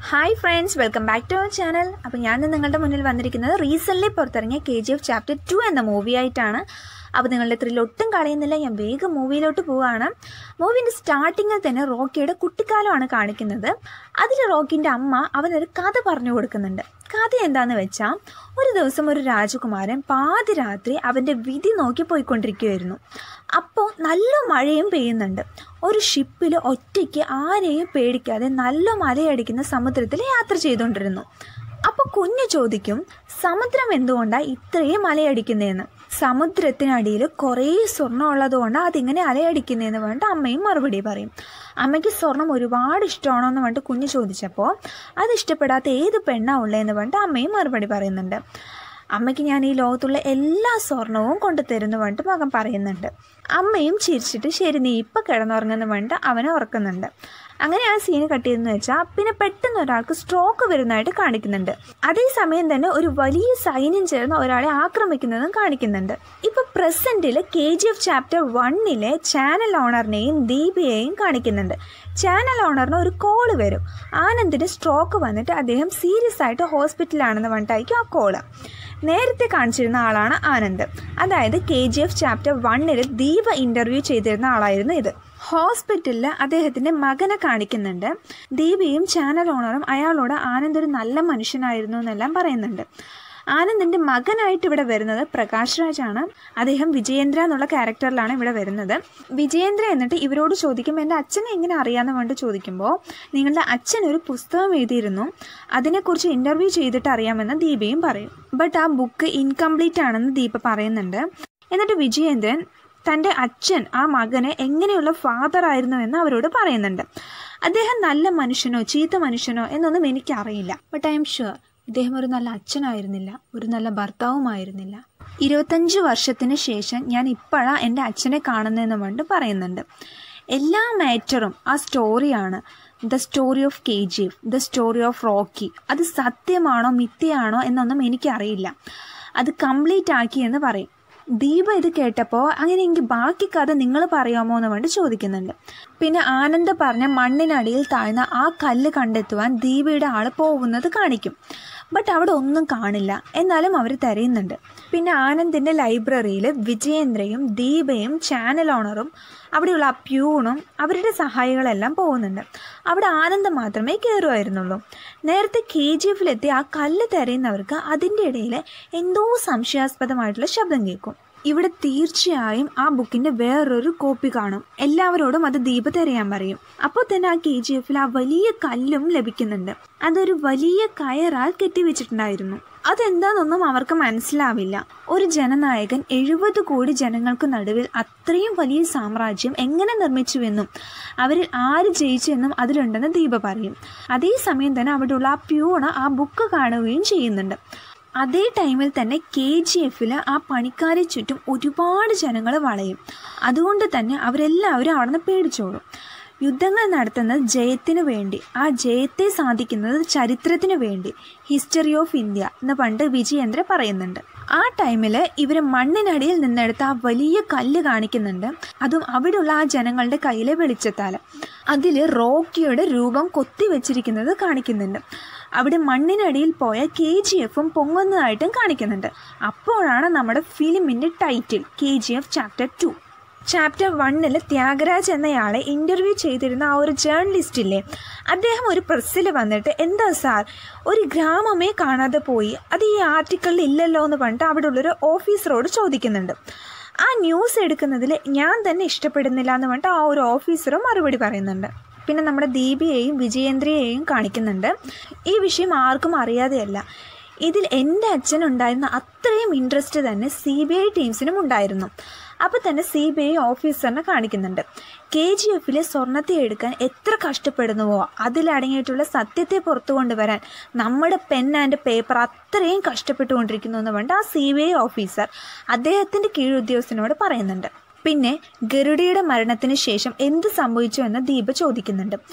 hi friends welcome back to our channel അപ്പോൾ ഞാൻ ഇന്ന് നിങ്ങളുടെ മുന്നിൽ വന്നിരിക്കുന്നത് റീസെൻ്റ്ലി പുറത്തിറങ്ങിയ K G F chapter two എന്ന മൂവി ആയിട്ടാണ് അപ്പോൾ നിങ്ങളുടെ ത്രിൽ ഒട്ടും കളയുന്നില്ല ഞാൻ വേഗം മൂവിയിലോട്ട് പോവുകയാണ് മൂവിൻ്റെ സ്റ്റാർട്ടിങ്ങിൽ തന്നെ റോക്കിയുടെ കുട്ടിക്കാലമാണ് കാണിക്കുന്നത് അതിൽ റോക്കിൻ്റെ അമ്മ അവനൊരു കഥ പറഞ്ഞു കൊടുക്കുന്നുണ്ട് കഥ എന്താണെന്ന് വെച്ചാൽ ഒരു ദിവസം ഒരു രാജകുമാരൻ പാതിരാത്രി അവൻ്റെ വിധി നോക്കി പോയിക്കൊണ്ടിരിക്കുകയായിരുന്നു അപ്പോൾ നല്ല മഴയും പെയ്യുന്നുണ്ട് ഒരു ഷിപ്പിൽ ഒറ്റയ്ക്ക് ആരെയും പേടിക്കാതെ നല്ല മലയടിക്കുന്ന സമുദ്രത്തിൽ യാത്ര ചെയ്തുകൊണ്ടിരുന്നു അപ്പോൾ കുഞ്ഞു ചോദിക്കും സമുദ്രം എന്തുകൊണ്ടാണ് ഇത്രയും അലയടിക്കുന്നതെന്ന് സമുദ്രത്തിനടിയിൽ കുറേ സ്വർണ്ണം ഉള്ളതുകൊണ്ട് അതിങ്ങനെ അലയടിക്കുന്നതെന്ന് പറഞ്ഞിട്ട് അമ്മയും മറുപടി പറയും അമ്മയ്ക്ക് സ്വർണം ഒരുപാട് ഇഷ്ടമാണോ എന്ന് പറഞ്ഞിട്ട് കുഞ്ഞ് ചോദിച്ചപ്പോൾ അത് ഇഷ്ടപ്പെടാത്ത ഏത് പെണ്ണാ ഉള്ളതെന്ന് പറഞ്ഞിട്ട് അമ്മയും മറുപടി പറയുന്നുണ്ട് അമ്മയ്ക്ക് ഞാൻ ഈ ലോകത്തുള്ള എല്ലാ സ്വർണവും കൊണ്ടു തരുന്നു പറഞ്ഞിട്ട് മകൻ പറയുന്നുണ്ട് അമ്മയും ചിരിച്ചിട്ട് ശരി നീ ഇപ്പം കിടന്നുറങ്ങുന്നു പറഞ്ഞിട്ട് അവനെ ഉറക്കുന്നുണ്ട് അങ്ങനെ ആ സീന് കട്ട് ചെയ്തെന്ന് വെച്ചാൽ പിന്നെ പെട്ടെന്ന് ഒരാൾക്ക് സ്ട്രോക്ക് വരുന്നതായിട്ട് കാണിക്കുന്നുണ്ട് അതേസമയം തന്നെ ഒരു വലിയ സൈന്യം ചേർന്ന് ഒരാളെ ആക്രമിക്കുന്നതും കാണിക്കുന്നുണ്ട് ഇപ്പൊ പ്രസന്റിൽ കെ ജി എഫ് ചാപ്റ്റർ വണ്ണിലെ ചാനൽ ഓണറിനെയും ദീപയെയും കാണിക്കുന്നുണ്ട് ചാനൽ ഓണറിന് ഒരു കോള് വരും ആനന്ദിന് സ്ട്രോക്ക് വന്നിട്ട് അദ്ദേഹം സീരിയസ് ആയിട്ട് ഹോസ്പിറ്റലാണെന്ന് പറഞ്ഞിട്ടായിരിക്കും ആ കോള് നേരത്തെ കാണിച്ചിരുന്ന ആളാണ് ആനന്ദ് അതായത് കെ ജി എഫ് ചാപ്റ്റർ വണ്ണിൽ ദീപ ഇൻ്റർവ്യൂ ചെയ്തിരുന്ന ആളായിരുന്നു ഇത് ഹോസ്പിറ്റലിൽ അദ്ദേഹത്തിൻ്റെ മകനെ കാണിക്കുന്നുണ്ട് ദീപയും ചാനൽ ഓണറും അയാളോട് ആനന്ദ് ഒരു നല്ല മനുഷ്യനായിരുന്നു എന്നെല്ലാം പറയുന്നുണ്ട് ആനന്ദിൻ്റെ മകനായിട്ട് ഇവിടെ വരുന്നത് പ്രകാശ് രാജാണ് അദ്ദേഹം വിജയേന്ദ്ര എന്നുള്ള ക്യാരക്ടറിലാണ് ഇവിടെ വരുന്നത് വിജയേന്ദ്ര എന്നിട്ട് ഇവരോട് ചോദിക്കും എൻ്റെ അച്ഛനെ എങ്ങനെ അറിയാമെന്ന് വേണ്ടി ചോദിക്കുമ്പോൾ നിങ്ങളുടെ അച്ഛൻ ഒരു പുസ്തകം എഴുതിയിരുന്നു അതിനെക്കുറിച്ച് ഇൻ്റർവ്യൂ ചെയ്തിട്ട് അറിയാമെന്ന് ദീപയും പറയും ബട്ട് ആ ബുക്ക് ഇൻകംപ്ലീറ്റ് ആണെന്ന് ദീപ പറയുന്നുണ്ട് എന്നിട്ട് വിജയേന്ദ്രൻ തൻ്റെ അച്ഛൻ ആ മകന് എങ്ങനെയുള്ള ഫാദർ ആയിരുന്നു എന്ന് അവരോട് പറയുന്നുണ്ട് അദ്ദേഹം നല്ല മനുഷ്യനോ ചീത്ത മനുഷ്യനോ എന്നൊന്നും എനിക്കറിയില്ല ബട്ട് ഐ എം ഷുവർ ഇദ്ദേഹം ഒരു നല്ല അച്ഛനായിരുന്നില്ല ഒരു നല്ല ഭർത്താവുമായിരുന്നില്ല ഇരുപത്തഞ്ച് വർഷത്തിന് ശേഷം ഞാൻ ഇപ്പോഴാണ് എൻ്റെ അച്ഛനെ കാണുന്നതെന്ന് കൊണ്ട് പറയുന്നുണ്ട് എല്ലാ മാറ്ററും ആ സ്റ്റോറിയാണ് the story of K G F the story of Rocky അത് സത്യമാണോ മിഥ്യയാണോ എന്നൊന്നും എനിക്കറിയില്ല അത് കംപ്ലീറ്റ് ആക്കി എന്ന് പറയും ദീപ ഇത് കേട്ടപ്പോൾ അങ്ങനെ എനിക്ക് ബാക്കി കഥ നിങ്ങൾ പറയാമോ എന്ന് വേണ്ടി ചോദിക്കുന്നുണ്ട് പിന്നെ ആനന്ദ് പറഞ്ഞ മണ്ണിനടിയിൽ താഴ്ന്ന ആ കല്ല് കണ്ടെത്തുവാൻ ദീപയുടെ ആൾ പോകുന്നത് കാണിക്കും ബട്ട് അവിടെ ഒന്നും കാണില്ല എന്നാലും അവർ തിരയുന്നുണ്ട് പിന്നെ ആനന്ദിൻ്റെ ലൈബ്രറിയിൽ വിജയേന്ദ്രയും ദീപയും ചാനൽ ഓണറും അവിടെയുള്ള ആ പ്യൂണും അവരുടെ സഹായികളെല്ലാം പോകുന്നുണ്ട് അവിടെ ആനന്ദ് മാത്രമേ കയറുമായിരുന്നുള്ളൂ നേരത്തെ കെ ജി എഫിലെത്തി ആ കല്ല് തിരയുന്നവർക്ക് അതിൻ്റെ ഇടയിൽ എന്തോ സംശയാസ്പദമായിട്ടുള്ള ശബ്ദം കേൾക്കും ഇവിടെ തീർച്ചയായും ആ ബുക്കിന്റെ വേറൊരു കോപ്പി കാണും എല്ലാവരോടും അത് ദീപ തിരയാൻ പറയും അപ്പോൾ തന്നെ ആ കെ ജി എഫിൽ ആ വലിയ കല്ലും ലഭിക്കുന്നുണ്ട് അതൊരു വലിയ കയറാൽ കെട്ടിവെച്ചിട്ടുണ്ടായിരുന്നു അതെന്താണെന്നൊന്നും അവർക്ക് മനസ്സിലാവില്ല ഒരു ജനനായകൻ എഴുപത് കോടി ജനങ്ങൾക്ക് നടുവിൽ അത്രയും വലിയ സാമ്രാജ്യം എങ്ങനെ നിർമ്മിച്ചുവെന്നും അവരിൽ ആര് ജയിച്ചെന്നും അതിലുണ്ടെന്ന് ദീപ പറയും അതേസമയം തന്നെ അവിടെയുള്ള ആ പ്യൂണ് ആ ബുക്ക് കാണുകയും ചെയ്യുന്നുണ്ട് അതേ ടൈമിൽ തന്നെ കെ ജി എഫിൽ ആ പണിക്കാരെ ചുറ്റും ഒരുപാട് ജനങ്ങൾ വളയും അതുകൊണ്ട് തന്നെ അവരെല്ലാവരും അവിടെ നിന്ന് പേടിച്ചോളും യുദ്ധങ്ങൾ നടത്തുന്നത് ജയത്തിനു വേണ്ടി ആ ജയത്തെ സാധിക്കുന്നത് ചരിത്രത്തിനു വേണ്ടി ഹിസ്റ്ററി ഓഫ് ഇന്ത്യ എന്ന് പണ്ട് വിജയേന്ദ്ര പറയുന്നുണ്ട് ആ ടൈമിൽ ഇവർ മണ്ണിനടിയിൽ നിന്നെടുത്ത ആ വലിയ കല്ല് കാണിക്കുന്നുണ്ട് അതും അവിടെയുള്ള ആ ജനങ്ങളുടെ കയ്യിലെ വെളിച്ചത്താൽ അതിൽ റോക്കിയുടെ രൂപം കൊത്തി വെച്ചിരിക്കുന്നത് കാണിക്കുന്നുണ്ട് അവിടെ മണ്ണിനടിയിൽ പോയ കെ ജി എഫും പൊങ്ങുന്നതായിട്ടും കാണിക്കുന്നുണ്ട് അപ്പോഴാണ് നമ്മുടെ ഫിലിമിൻ്റെ title K G F chapter two chapter വണ്ണിൽ ത്യാഗരാജ് എന്നയാളെ ഇൻ്റർവ്യൂ ചെയ്തിരുന്ന ആ ഒരു ജേർണലിസ്റ്റ് ഇല്ലേ അദ്ദേഹം ഒരു പ്രസ്സിൽ വന്നിട്ട് എന്താ സാർ ഒരു ഗ്രാമമേ കാണാതെ പോയി അത് ഈ ആർട്ടിക്കിളിൽ ഇല്ലല്ലോ എന്ന് പറഞ്ഞിട്ട് അവിടെ ഉള്ളൊരു ഓഫീസറോട് ചോദിക്കുന്നുണ്ട് ആ ന്യൂസ് എടുക്കുന്നതിൽ ഞാൻ തന്നെ ഇഷ്ടപ്പെടുന്നില്ല എന്ന് പറഞ്ഞിട്ട് ആ ഒരു ഓഫീസറും മറുപടി പറയുന്നുണ്ട് പിന്നെ നമ്മുടെ ദീപിയെയും വിജയേന്ദ്രയെയും കാണിക്കുന്നുണ്ട് ഈ വിഷയം ആർക്കും അറിയാതെയല്ല ഇതിൽ എൻ്റെ അച്ഛനുണ്ടായിരുന്ന അത്രയും ഇൻട്രസ്റ്റ് തന്നെ സി ബി ഐ ടീംസിനും ഉണ്ടായിരുന്നു അപ്പോൾ തന്നെ സി ബി ഐ ഓഫീസറിനെ കാണിക്കുന്നുണ്ട് കെ ജി എഫിലെ സ്വർണത്തെ എടുക്കാൻ എത്ര കഷ്ടപ്പെടുന്നുവോ അതിലടങ്ങിയിട്ടുള്ള സത്യത്തെ പുറത്തു കൊണ്ടുവരാൻ നമ്മുടെ പെൻ ആൻഡ് പേപ്പർ അത്രയും കഷ്ടപ്പെട്ടുകൊണ്ടിരിക്കുന്നു എന്ന് പറഞ്ഞിട്ട് ആ സി ബി ഐ ഓഫീസർ അദ്ദേഹത്തിൻ്റെ കീഴുദ്യോഗസ്ഥനോട് പറയുന്നുണ്ട് പിന്നെ ഗരുഡയുടെ മരണത്തിന് ശേഷം എന്ത് സംഭവിച്ചു എന്ന് ദീപ ചോദിക്കുന്നുണ്ട്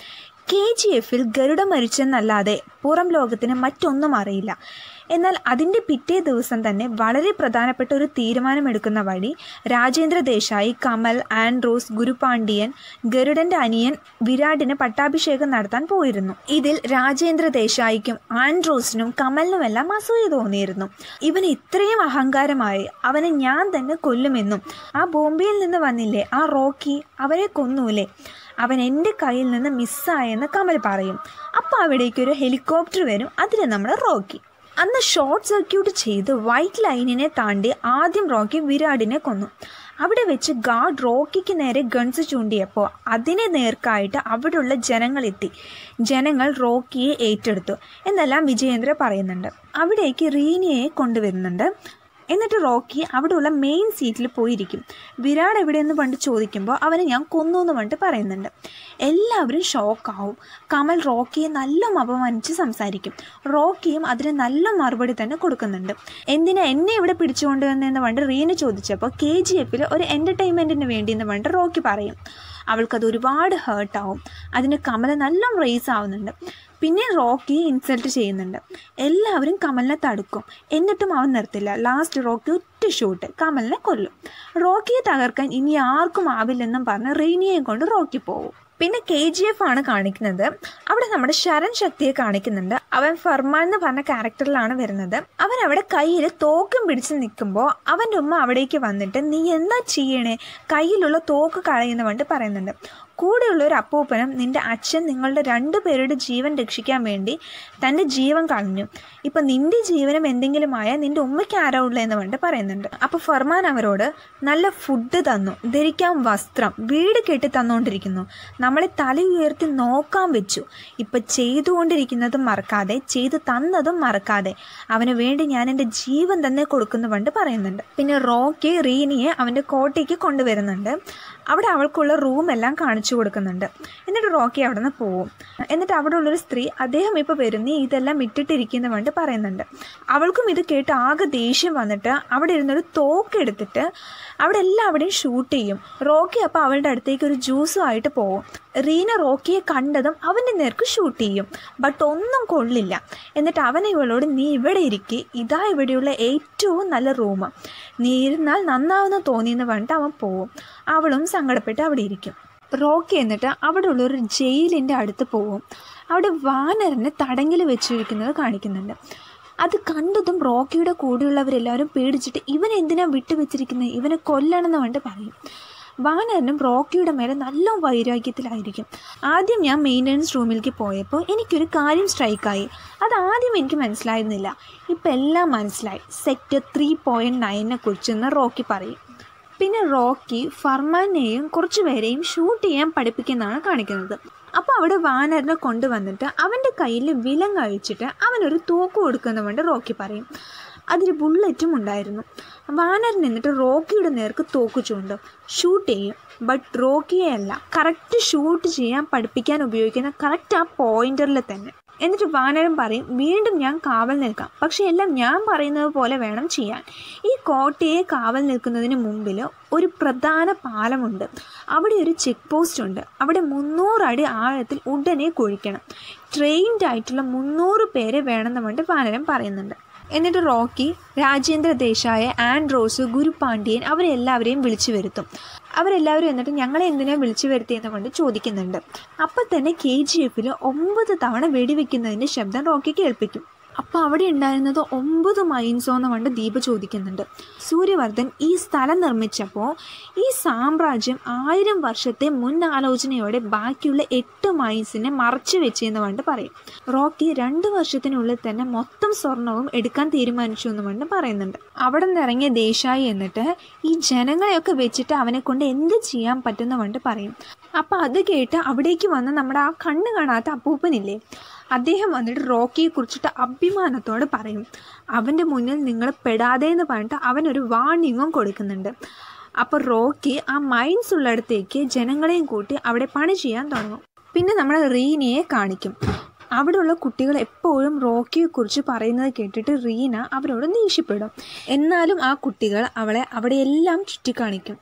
കെ ജി എഫിൽ ഗരുഡ മരിച്ചെന്നല്ലാതെ പുറം ലോകത്തിന് മറ്റൊന്നും അറിയില്ല എന്നാൽ അതിൻ്റെ പിറ്റേ ദിവസം തന്നെ വളരെ പ്രധാനപ്പെട്ട ഒരു തീരുമാനമെടുക്കുന്ന വഴി രാജേന്ദ്ര ദേശായി കമൽ ആൻഡ്രൂസ് ഗുരുപാണ്ഡിയൻ ഗരുഡന്റെ അനിയൻ വിരാടിന് പട്ടാഭിഷേകം നടത്താൻ പോയിരുന്നു ഇതിൽ രാജേന്ദ്ര ദേശായിക്കും ആൻഡ്രൂസിനും കമലിനുമെല്ലാം അസൂയ തോന്നിയിരുന്നു ഇവൻ ഇത്രയും അഹങ്കാരമായി അവനെ ഞാൻ തന്നെ കൊല്ലുമെന്നും ആ ബോംബെയിൽ നിന്ന് വന്നില്ലേ ആ റോക്കി അവരെ കൊന്നൂലേ അവൻ എൻ്റെ കയ്യിൽ നിന്ന് മിസ്സായെന്ന് കമൽ പറയും അപ്പോൾ അവിടേക്ക് ഒരു ഹെലികോപ്റ്റർ വരും അതിന് നമ്മൾ റോക്കി അന്ന് ഷോർട്ട് സർക്യൂട്ട് ചെയ്ത് വൈറ്റ് ലൈനിനെ താണ്ടി ആദ്യം റോക്കി വിരാടിനെ കൊന്നു അവിടെ വെച്ച് ഗാർഡ് റോക്കിക്ക് നേരെ ഗൺസ് ചൂണ്ടിയപ്പോൾ അതിനെ നേർക്കായിട്ട് അവിടെയുള്ള ജനങ്ങളെത്തി ജനങ്ങൾ റോക്കിയെ ഏറ്റെടുത്തു എന്നെല്ലാം വിജയേന്ദ്ര പറയുന്നുണ്ട് അവിടേക്ക് റീനിയെ കൊണ്ടുവരുന്നുണ്ട് എന്നിട്ട് റോക്കി അവിടെയുള്ള മെയിൻ സീറ്റിൽ പോയിരിക്കും വിരാട് എവിടെയെന്ന് പണ്ട് ചോദിക്കുമ്പോൾ അവനെ ഞാൻ കൊന്നു എന്ന് പറഞ്ഞിട്ട് പറയുന്നുണ്ട് എല്ലാവരും ഷോക്കാവും കമൽ റോക്കിയെ നല്ല അപമാനിച്ച് സംസാരിക്കും റോക്കിയും അതിന് നല്ല മറുപടി തന്നെ കൊടുക്കുന്നുണ്ട് എന്തിനാ എന്നെ ഇവിടെ പിടിച്ചുകൊണ്ടുവന്നതെന്ന് പണ്ട് റീന് ചോദിച്ചപ്പോൾ കെ ജി എഫിൽ ഒരു എൻ്റർടൈൻമെൻറ്റിന് വേണ്ടി എന്ന് പറഞ്ഞിട്ട് റോക്കി പറയും അവൾക്കത് ഒരുപാട് ഹേർട്ടാവും അതിന് കമല നല്ല റേസ് ആവുന്നുണ്ട് പിന്നെ റോക്കി ഇൻസൾട്ട് ചെയ്യുന്നുണ്ട് എല്ലാവരും കമലിനെ തടുക്കും എന്നിട്ടും അവൻ നിർത്തില്ല ലാസ്റ്റ് റോക്കി ഒറ്റ ഷൂട്ട് കമലിനെ കൊല്ലും റോക്കിയെ തകർക്കാൻ ഇനി ആർക്കും ആവില്ലെന്നും പറഞ്ഞ് റെയിനിയെ കൊണ്ട് റോക്കി പോകും പിന്നെ കെ ജി എഫ് ആണ് കാണിക്കുന്നത് അവിടെ നമ്മുടെ ശരൺ ശക്തിയെ കാണിക്കുന്നുണ്ട് അവൻ ഫർമാൻ എന്ന് പറഞ്ഞ ക്യാരക്ടറിലാണ് വരുന്നത് അവൻ അവിടെ കയ്യിൽ തോക്കും പിടിച്ച് നിൽക്കുമ്പോൾ അവൻ്റെ ഉമ്മ അവിടേക്ക് വന്നിട്ട് നീ എന്താ ചെയ്യണേ കയ്യിലുള്ള തോക്ക് കളയുന്ന വേണ്ടി പറയുന്നുണ്ട് കൂടെയുള്ള ഒരു അപ്പൂപ്പനും നിന്റെ അച്ഛൻ നിങ്ങളുടെ രണ്ടു പേരുടെ ജീവൻ രക്ഷിക്കാൻ വേണ്ടി തൻ്റെ ജീവൻ കളഞ്ഞു ഇപ്പം നിന്റെ ജീവനം എന്തെങ്കിലും ആയാൽ നിന്റെ ഉമ്മയ്ക്ക് ആരാ ഉള്ളതെന്ന് പറഞ്ഞിട്ട് പറയുന്നുണ്ട് അപ്പോൾ ഫർമാൻ അവരോട് നല്ല ഫുഡ് തന്നു ധരിക്കാൻ വസ്ത്രം വീട് കെട്ടി തന്നുകൊണ്ടിരിക്കുന്നു നമ്മളെ തല ഉയർത്തി നോക്കാൻ വെച്ചു ഇപ്പം ചെയ്തുകൊണ്ടിരിക്കുന്നതും മറക്കാതെ ചെയ്തു തന്നതും മറക്കാതെ അവന് വേണ്ടി ഞാൻ എൻ്റെ ജീവൻ തന്നെ കൊടുക്കുന്നു പണ്ട് പറയുന്നുണ്ട് പിന്നെ റോക്കി റീനിയെ അവൻ്റെ കോട്ടയ്ക്ക് കൊണ്ടുവരുന്നുണ്ട് അവിടെ അവൾക്കുള്ള റൂം എല്ലാം കാണിച്ചു കൊടുക്കുന്നുണ്ട് എന്നിട്ട് റോക്കി അവിടെ നിന്ന് പോവും എന്നിട്ട് അവിടെ ഉള്ളൊരു സ്ത്രീ അദ്ദേഹം ഇപ്പോൾ വരും നീ ഇതെല്ലാം ഇട്ടിട്ടിരിക്കുന്ന വേണ്ടി പറയുന്നുണ്ട് അവൾക്കും ഇത് കേട്ട് ആകെ ദേഷ്യം വന്നിട്ട് അവിടെ ഇരുന്നൊരു തോക്ക് എടുത്തിട്ട് അവിടെ എല്ലാവിടെയും ഷൂട്ട് ചെയ്യും റോക്കി അപ്പോൾ അവളുടെ അടുത്തേക്ക് ഒരു ജ്യൂസുമായിട്ട് പോവും റീന റോക്കിയെ കണ്ടതും അവൻ്റെ നേർക്ക് ഷൂട്ട് ചെയ്യും ബട്ട് ഒന്നും കൊള്ളില്ല എന്നിട്ട് അവൻ ഇവളോട് നീ ഇവിടെ ഇരിക്കുക ഇതാ ഇവിടെയുള്ള ഏറ്റവും നല്ല റൂം നീ ഇരുന്നാൽ നന്നാവുന്ന തോന്നിയെന്ന് പറഞ്ഞിട്ട് അവൻ പോവും അവളും സങ്കടപ്പെട്ട് അവിടെ ഇരിക്കും റോക്കി എന്നിട്ട് അവിടെ ഉള്ളൊരു ജയിലിൻ്റെ അടുത്ത് പോവും അവിടെ വാനരനെ തടങ്കിൽ വെച്ചിരിക്കുന്നത് കാണിക്കുന്നുണ്ട് അത് കണ്ടതും റോക്കിയുടെ കൂടെയുള്ളവരെല്ലാവരും പേടിച്ചിട്ട് ഇവൻ എന്തിനാ വിട്ടുവെച്ചിരിക്കുന്നത് ഇവനെ കൊല്ലണം എന്ന് പറഞ്ഞിട്ട് പറയും വാനരനും റോക്കിയുടെ മേലെ നല്ല വൈരാഗ്യത്തിലായിരിക്കും ആദ്യം ഞാൻ മെയിൻ്റനൻസ് റൂമിലേക്ക് പോയപ്പോൾ എനിക്കൊരു കാര്യം സ്ട്രൈക്കായി അത് ആദ്യം എനിക്ക് മനസ്സിലായിരുന്നില്ല ഇപ്പം എല്ലാം മനസ്സിലായി സെക്ടർ ത്രീ പോയിൻറ്റ് നയനെ കുറിച്ചെന്ന് റോക്കി പറയും പിന്നെ റോക്കി ഫർമാനെയും കുറച്ച് പേരെയും ഷൂട്ട് ചെയ്യാൻ പഠിപ്പിക്കുന്നതാണ് കാണിക്കുന്നത് അപ്പോൾ അവിടെ വാനറിനെ കൊണ്ടുവന്നിട്ട് അവൻ്റെ കയ്യിൽ വിലം കഴിച്ചിട്ട് അവനൊരു തോക്ക് കൊടുക്കുന്നുകൊണ്ട് റോക്കി പറയും അതിൽ ബുള്ളറ്റും ഉണ്ടായിരുന്നു വാനർ നിന്നിട്ട് റോക്കിയുടെ നേർക്ക് തോക്ക് ചൂണ്ടും ഷൂട്ട് ചെയ്യും ബട്ട് റോക്കിയെ അല്ല കറക്റ്റ് ഷൂട്ട് ചെയ്യാൻ പഠിപ്പിക്കാൻ ഉപയോഗിക്കുന്ന കറക്റ്റ് ആ പോയിന്ററിൽ തന്നെ എന്നിട്ട് വാനരം പറയും വീണ്ടും ഞാൻ കാവൽ നിൽക്കാം പക്ഷെ എല്ലാം ഞാൻ പറയുന്നത് പോലെ വേണം ചെയ്യാൻ ഈ കോട്ടയെ കാവൽ നിൽക്കുന്നതിന് മുമ്പിൽ ഒരു പ്രധാന പാലമുണ്ട് അവിടെ ഒരു ചെക്ക് പോസ്റ്റ് ഉണ്ട് അവിടെ മുന്നൂറ് അടി ആഴത്തിൽ ഉടനെ കുഴിക്കണം ട്രെയിൻഡ് ആയിട്ടുള്ള മുന്നൂറ് പേരെ വേണമെന്ന് പറഞ്ഞിട്ട് വാനരം പറയുന്നുണ്ട് എന്നിട്ട് റോക്കി രാജേന്ദ്ര ദേശായ ആൻഡ്രോസ് ഗുരുപാണ്ഡ്യൻ അവരെല്ലാവരെയും വിളിച്ചു വരുത്തും അവരെല്ലാവരും എന്നിട്ട് ഞങ്ങളെ എന്തിനാണ് വിളിച്ചു വരുത്തിയെന്ന് കൊണ്ട് ചോദിക്കുന്നുണ്ട് അപ്പം തന്നെ കെ ജി എഫിൽ ഒമ്പത് തവണ വെടിവെക്കുന്നതിൻ്റെ ശബ്ദം റോക്കി കേൾപ്പിക്കും അപ്പോൾ അവിടെ ഉണ്ടായിരുന്നത് ഒമ്പത് മൈൻസോ എന്ന് കൊണ്ട് ദീപ ചോദിക്കുന്നുണ്ട് സൂര്യവർദ്ധൻ ഈ സ്ഥലം നിർമ്മിച്ചപ്പോൾ ഈ സാമ്രാജ്യം ആയിരം വർഷത്തെ മുൻ ആലോചനയോടെ ബാക്കിയുള്ള എട്ട് മൈൻസിനെ മറച്ചു വെച്ചെന്ന് കൊണ്ട് പറയും റോക്കി രണ്ട് വർഷത്തിനുള്ളിൽ തന്നെ മൊത്തം സ്വർണവും എടുക്കാൻ തീരുമാനിച്ചു എന്ന് കൊണ്ട് പറയുന്നുണ്ട് അവിടെ നിന്ന് ഇറങ്ങിയ ദേശായി എന്നിട്ട് ഈ ജനങ്ങളെയൊക്കെ വെച്ചിട്ട് അവനെ കൊണ്ട് എന്ത് ചെയ്യാൻ പറ്റുന്ന കൊണ്ട് പറയും അപ്പം അത് കേട്ട് അവിടേക്ക് വന്ന് നമ്മുടെ ആ കണ്ണ് കാണാത്ത അപ്പൂപ്പനില്ലേ അദ്ദേഹം വന്നിട്ട് റോക്കിയെ കുറിച്ചിട്ട് അഭിമാനത്തോടെ പറയും അവൻ്റെ മുന്നിൽ നിങ്ങൾ പെടാതെ എന്ന് പറഞ്ഞിട്ട് അവനൊരു വാണിങ്ങും കൊടുക്കുന്നുണ്ട് അപ്പോൾ റോക്കി ആ മൈൻസ് ഉള്ളിടത്തേക്ക് ജനങ്ങളെയും കൂട്ടി അവിടെ പണി ചെയ്യാൻ തുടങ്ങും പിന്നെ നമ്മൾ റീനയെ കാണിക്കും അവിടെയുള്ള കുട്ടികൾ എപ്പോഴും റോക്കിയെക്കുറിച്ച് പറയുന്നത് കേട്ടിട്ട് റീന അവരോട് ദേഷ്യപ്പെടും എന്നാലും ആ കുട്ടികൾ അവളെ അവിടെയെല്ലാം ചുറ്റിക്കാണിക്കും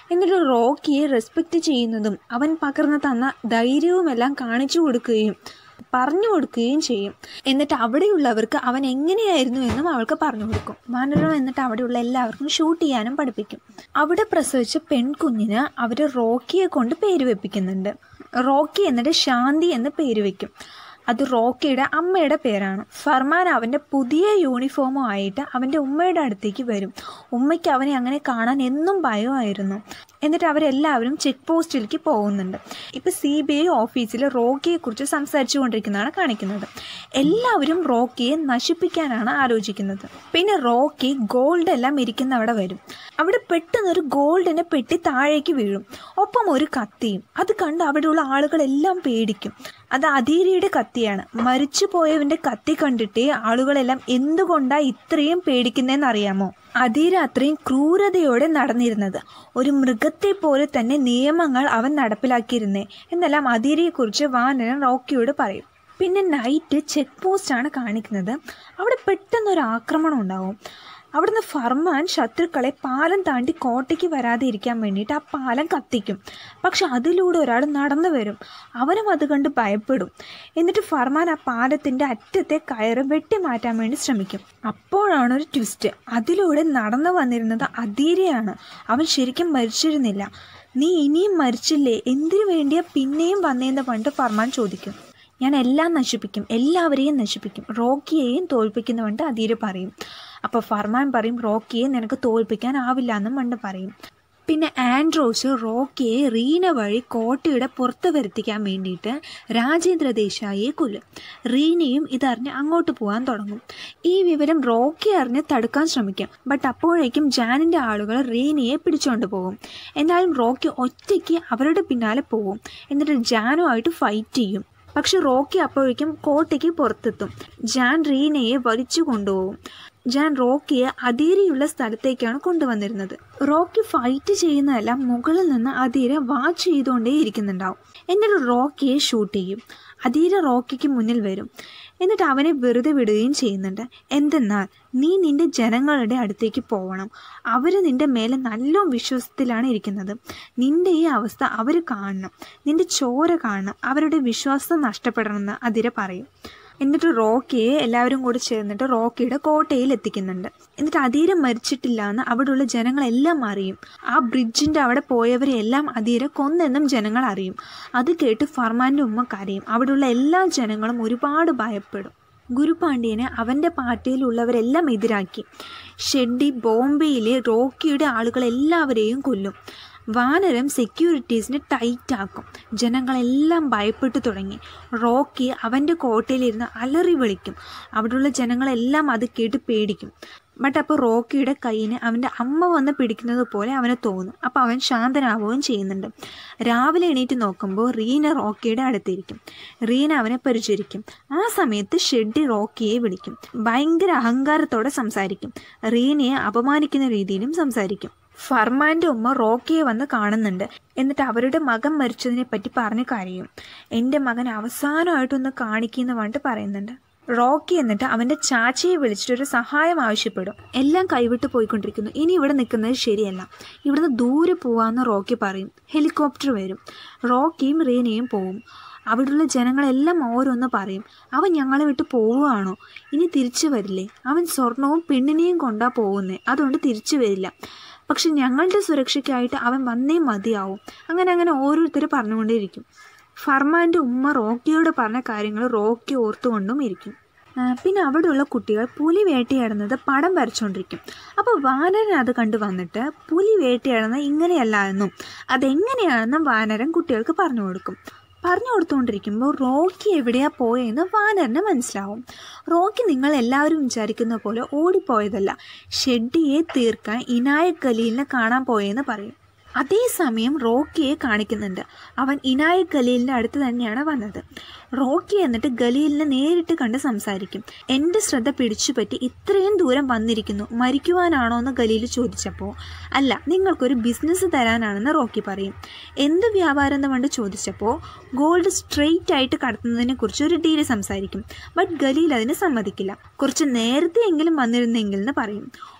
എന്നിട്ട് റോക്കിയെ റെസ്പെക്റ്റ് ചെയ്യുന്നതും അവൻ പകർന്നു തന്ന ധൈര്യവുമെല്ലാം കാണിച്ചു കൊടുക്കുകയും പറഞ്ഞു കൊടുക്കുകയും ചെയ്യും എന്നിട്ട് അവിടെയുള്ളവർക്ക് അവൻ എങ്ങനെയായിരുന്നു എന്നും അവൾക്ക് പറഞ്ഞു കൊടുക്കും വാനരം എന്നിട്ട് അവിടെയുള്ള എല്ലാവർക്കും ഷൂട്ട് ചെയ്യാനും പഠിപ്പിക്കും അവിടെ പ്രസവിച്ച പെൺകുഞ്ഞിന് അവർ റോക്കിയെ കൊണ്ട് പേര് വെപ്പിക്കുന്നുണ്ട് റോക്കി എന്നിട്ട് ശാന്തി എന്ന് പേര് വെക്കും അത് റോക്കിയുടെ അമ്മയുടെ പേരാണ് ഫർമാൻ അവൻ്റെ പുതിയ യൂണിഫോമും ആയിട്ട് അവൻ്റെ ഉമ്മയുടെ അടുത്തേക്ക് വരും ഉമ്മയ്ക്ക് അവനെ അങ്ങനെ കാണാൻ എന്നും ഭയമായിരുന്നു എന്നിട്ട് അവരെല്ലാവരും ചെക്ക് പോസ്റ്റിലേക്ക് പോകുന്നുണ്ട് ഇപ്പം സി ബി ഐ ഓഫീസിൽ റോക്കിയെക്കുറിച്ച് സംസാരിച്ചു കൊണ്ടിരിക്കുന്നതാണ് കാണിക്കുന്നത് എല്ലാവരും റോക്കിയെ നശിപ്പിക്കാനാണ് ആലോചിക്കുന്നത് പിന്നെ റോക്കി ഗോൾഡ് എല്ലാം ഇരിക്കുന്ന അവിടെ വരും അവിടെ പെട്ടെന്ന് ഒരു ഗോൾഡിനെ പെട്ടി താഴേക്ക് വീഴും ഒപ്പം ഒരു കത്തിയും അത് കണ്ട് അവിടെയുള്ള ആളുകളെല്ലാം പേടിക്കും അത് അധീരയുടെ കത്തിയാണ് മരിച്ചു പോയവൻ്റെ കത്തി കണ്ടിട്ട് ആളുകളെല്ലാം എന്തുകൊണ്ടാണ് ഇത്രയും പേടിക്കുന്നതെന്ന് അറിയാമോ അധീര അത്രയും ക്രൂരതയോടെ നടന്നിരുന്നത് ഒരു മൃഗത്തെ പോലെ തന്നെ നിയമങ്ങൾ അവൻ നടപ്പിലാക്കിയിരുന്നേ എന്നെല്ലാം അധീരയെക്കുറിച്ച് വാനരൻ റോക്കിയോട് പറയും പിന്നെ നൈറ്റ് ചെക്ക് പോസ്റ്റാണ് കാണിക്കുന്നത് അവിടെ പെട്ടെന്നൊരു ആക്രമണം ഉണ്ടാവും അവിടുന്ന് ഫർമാൻ ശത്രുക്കളെ പാലം താണ്ടി കോട്ടയ്ക്ക് വരാതെ ഇരിക്കാൻ വേണ്ടിയിട്ട് ആ പാലം കത്തിക്കും പക്ഷെ അതിലൂടെ ഒരാൾ നടന്നു വരും അവനും അത് കണ്ട് ഭയപ്പെടും എന്നിട്ട് ഫർമാൻ ആ പാലത്തിൻ്റെ അറ്റത്തെ കയറ് വെട്ടിമാറ്റാൻ വേണ്ടി ശ്രമിക്കും അപ്പോഴാണ് ഒരു ട്വിസ്റ്റ് അതിലൂടെ നടന്നു വന്നിരുന്നത് അധീരയാണ് അവൻ ശരിക്കും മരിച്ചിരുന്നില്ല നീ ഇനിയും മരിച്ചില്ലേ എന്തിനു വേണ്ടിയാ പിന്നെയും വന്നേന്ന് പണ്ട് ഫർമാൻ ചോദിക്കും ഞാൻ എല്ലാം നശിപ്പിക്കും എല്ലാവരെയും നശിപ്പിക്കും റോക്കിയെയും തോൽപ്പിക്കുന്ന പണ്ട് അധീര പറയും അപ്പോൾ ഫർമാൻ പറയും റോക്കിയെ നിനക്ക് തോൽപ്പിക്കാനാവില്ല എന്നും പണ്ട് പറയും പിന്നെ ആൻഡ്രോസ് റോക്കിയെ റീന വഴി കോട്ടയുടെ പുറത്ത് വരുത്തിക്കാൻ വേണ്ടിയിട്ട് രാജേന്ദ്ര ദേശായിയെ കൊല്ലും റീനയും ഇതറിഞ്ഞ് അങ്ങോട്ട് പോകാൻ തുടങ്ങും ഈ വിവരം റോക്കി അറിഞ്ഞ് തടുക്കാൻ ശ്രമിക്കും ബട്ട് അപ്പോഴേക്കും ജാനിൻ്റെ ആളുകൾ റീനയെ പിടിച്ചുകൊണ്ട് പോകും എന്നാലും റോക്കി ഒറ്റയ്ക്ക് അവരുടെ പിന്നാലെ പോകും എന്നിട്ട് ജാനുമായിട്ട് ഫൈറ്റ് ചെയ്യും പക്ഷെ റോക്കി അപ്പോഴേക്കും കോട്ടയ്ക്ക് പുറത്തെത്തും ജാൻ റീനയെ വലിച്ചു കൊണ്ടുപോകും ജാൻ റോക്കിയെ അധീരയുള്ള സ്ഥലത്തേക്കാണ് കൊണ്ടുവന്നിരുന്നത് റോക്കി ഫൈറ്റ് ചെയ്യുന്നതെല്ലാം മുകളിൽ നിന്ന് അധീര വാച്ച് ചെയ്തുകൊണ്ടേ ഇരിക്കുന്നുണ്ടാവും എന്നിട്ട് റോക്കിയെ ഷൂട്ട് ചെയ്യും അധീര റോക്കിക്ക് മുന്നിൽ വരും എന്നിട്ട് അവനെ വെറുതെ വിടുകയും ചെയ്യുന്നുണ്ട് എന്തെന്നാൽ നീ നിന്റെ ജനങ്ങളുടെ അടുത്തേക്ക് പോകണം അവർ നിന്റെ മേലെ നല്ല വിശ്വാസത്തിലാണ് ഇരിക്കുന്നത് നിന്റെ ഈ അവസ്ഥ അവർ കാണണം നിന്റെ ചോര കാണണം അവരുടെ വിശ്വാസം നഷ്ടപ്പെടണമെന്ന് അതിര പറയും എന്നിട്ട് റോക്കിയെ എല്ലാവരും കൂടി ചേർന്നിട്ട് റോക്കിയുടെ കോട്ടയിൽ എത്തിക്കുന്നുണ്ട് എന്നിട്ട് അധീര മരിച്ചിട്ടില്ല എന്ന് അവിടെയുള്ള ജനങ്ങളെല്ലാം അറിയും ആ ബ്രിഡ്ജിൻ്റെ അവിടെ പോയവരെ എല്ലാം അധീര കൊന്നെന്നും ജനങ്ങൾ അറിയും അത് കേട്ട് ഫർമാൻ്റെ ഉമ്മ കരയും അവിടെയുള്ള എല്ലാ ജനങ്ങളും ഒരുപാട് ഭയപ്പെടും ഗുരുപാണ്ഡ്യനെ അവൻ്റെ പാർട്ടിയിലുള്ളവരെല്ലാം എതിരാക്കി ഷെഡ്ഡി ബോംബെയിലെ റോക്കിയുടെ ആളുകളെല്ലാവരെയും കൊല്ലും വാനരം സെക്യൂരിറ്റീസിനെ ടൈറ്റാക്കും ജനങ്ങളെല്ലാം ഭയപ്പെട്ടു തുടങ്ങി റോക്കി അവൻ്റെ കോട്ടയിലിരുന്ന് അലറി വിളിക്കും അവിടെയുള്ള ജനങ്ങളെല്ലാം അത് കേട്ട് പേടിക്കും ബട്ട് അപ്പോൾ റോക്കിയുടെ കയ്യിന് അവൻ്റെ അമ്മ വന്ന് പിടിക്കുന്നത് പോലെ അവന് തോന്നും അപ്പോൾ അവൻ ശാന്തനാവുകയും ചെയ്യുന്നുണ്ട് രാവിലെ എണീറ്റ് നോക്കുമ്പോൾ റീന റോക്കിയുടെ അടുത്തിരിക്കും റീന അവനെ പരിചരിക്കും ആ സമയത്ത് ഷെഡ്ഡി റോക്കിയെ വിളിക്കും ഭയങ്കര അഹങ്കാരത്തോടെ സംസാരിക്കും റീനയെ അപമാനിക്കുന്ന രീതിയിലും സംസാരിക്കും ഫർമാൻ്റെ ഉമ്മ റോക്കിയെ വന്ന് കാണുന്നുണ്ട് എന്നിട്ട് അവരുടെ മകൻ മരിച്ചതിനെ പറ്റി പറഞ്ഞ് കരയും എൻ്റെ മകൻ അവസാനമായിട്ടൊന്ന് കാണിക്കുന്ന പറഞ്ഞിട്ട് പറയുന്നുണ്ട് റോക്കി എന്നിട്ട് അവൻ്റെ ചാച്ചയെ വിളിച്ചിട്ട് ഒരു സഹായം ആവശ്യപ്പെടും എല്ലാം കൈവിട്ട് പോയിക്കൊണ്ടിരിക്കുന്നു ഇനി ഇവിടെ നിൽക്കുന്നത് ശരിയല്ല ഇവിടുന്ന് ദൂരെ പോവാന്ന് റോക്കി പറയും ഹെലികോപ്റ്റർ വരും റോക്കിയും റീനയും പോവും അവിടെയുള്ള ജനങ്ങളെല്ലാം ഓരോന്ന് പറയും അവൻ ഞങ്ങളെ വിട്ട് പോവുകയാണോ ഇനി തിരിച്ചു വരില്ലേ അവൻ സ്വർണവും പെണ്ണിനെയും കൊണ്ടാ പോകുന്നേ അതുകൊണ്ട് തിരിച്ചു വരില്ല പക്ഷെ ഞങ്ങളുടെ സുരക്ഷയ്ക്കായിട്ട് അവൻ വന്നേ മതിയാവും അങ്ങനെ അങ്ങനെ ഓരോരുത്തർ പറഞ്ഞുകൊണ്ടേയിരിക്കും ഫർമാൻ്റെ ഉമ്മ റോക്കിയോട് പറഞ്ഞ കാര്യങ്ങൾ റോക്കി ഓർത്തുകൊണ്ടും ഇരിക്കും ആ, പിന്നെ അവിടെയുള്ള കുട്ടികൾ പുലി വേട്ടയാടുന്നത് പടം വരച്ചുകൊണ്ടിരിക്കും അപ്പോൾ വാനരൻ അത് കണ്ടു വന്നിട്ട് പുലി വേട്ടയാടുന്നത് ഇങ്ങനെയല്ല എന്നും അതെങ്ങനെയാണെന്നും വാനരൻ കുട്ടികൾക്ക് പറഞ്ഞു കൊടുക്കും പറഞ്ഞു കൊടുത്തുകൊണ്ടിരിക്കുമ്പോൾ റോക്കി എവിടെയാ പോയെന്ന് വാനരന് മനസ്സിലാവും റോക്കി നിങ്ങൾ എല്ലാവരും വിചാരിക്കുന്ന പോലെ ഓടിപ്പോയതല്ല ഷെഡ്ഡിയെ തീർക്കാൻ ഇനായക് ഖലീലിനെ കാണാൻ പോയെന്ന് പറയും അതേസമയം റോക്കിയെ കാണിക്കുന്നുണ്ട് അവൻ ഇനായക് ഖലീലിൻ്റെ അടുത്ത് തന്നെയാണ് വന്നത് റോക്കി എന്നിട്ട് ഖലീലിനെ നേരിട്ട് കണ്ട് സംസാരിക്കും എൻ്റെ ശ്രദ്ധ പിടിച്ചുപറ്റി ഇത്രയും ദൂരം വന്നിരിക്കുന്നു മരിക്കുവാനാണോ എന്ന് ഖലീൽ ചോദിച്ചപ്പോൾ അല്ല നിങ്ങൾക്കൊരു ബിസിനസ് തരാനാണെന്ന് റോക്കി പറയും എന്ത് വ്യാപാരം എന്ന് പണ്ട് ചോദിച്ചപ്പോൾ ഗോൾഡ് സ്ട്രെയിറ്റ് ആയിട്ട് കടത്തുന്നതിനെ കുറിച്ച് ഒരു ഡീല് സംസാരിക്കും ബട്ട് ഖലീൽ അതിന് സമ്മതിക്കില്ല കുറച്ച് നേരത്തെ എങ്കിലും വന്നിരുന്നെങ്കിൽ എന്ന് പറയും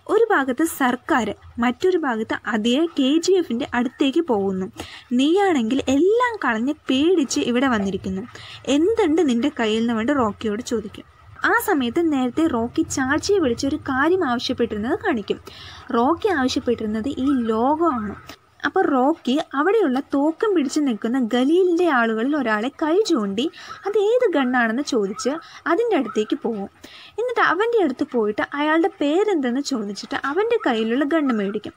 ഒരു ഭാഗത്ത് സർക്കാർ മറ്റൊരു ഭാഗത്ത് അതേ കെ ജി എഫിൻ്റെ അടുത്തേക്ക് പോകുന്നു നീയാണെങ്കിൽ എല്ലാം കളഞ്ഞ് പേടിച്ച് ഇവിടെ വന്നിരിക്കുന്നു എന്തുണ്ട് നിന്റെ കയ്യിൽ നിന്ന് വേണ്ടി റോക്കിയോട് ചോദിക്കും ആ സമയത്ത് നേരത്തെ റോക്കി ചാച്ചിയെ വിളിച്ച് ഒരു കാര്യം ആവശ്യപ്പെട്ടിരുന്നത് കാണിക്കും റോക്കി ആവശ്യപ്പെട്ടിരുന്നത് ഈ ലോകമാണ് അപ്പോൾ റോക്കി അവിടെയുള്ള തോക്കം പിടിച്ച് നിൽക്കുന്ന ഗലീലിൻ്റെ ആളുകളിൽ ഒരാളെ കൈ ചൂണ്ടി അത് ഏത് ഗണ്ണാണെന്ന് ചോദിച്ച് അതിൻ്റെ അടുത്തേക്ക് പോകും എന്നിട്ട് അവൻ്റെ അടുത്ത് പോയിട്ട് അയാളുടെ പേരെന്തെന്ന് ചോദിച്ചിട്ട് അവൻ്റെ കയ്യിലുള്ള ഗണ്ണ് മേടിക്കും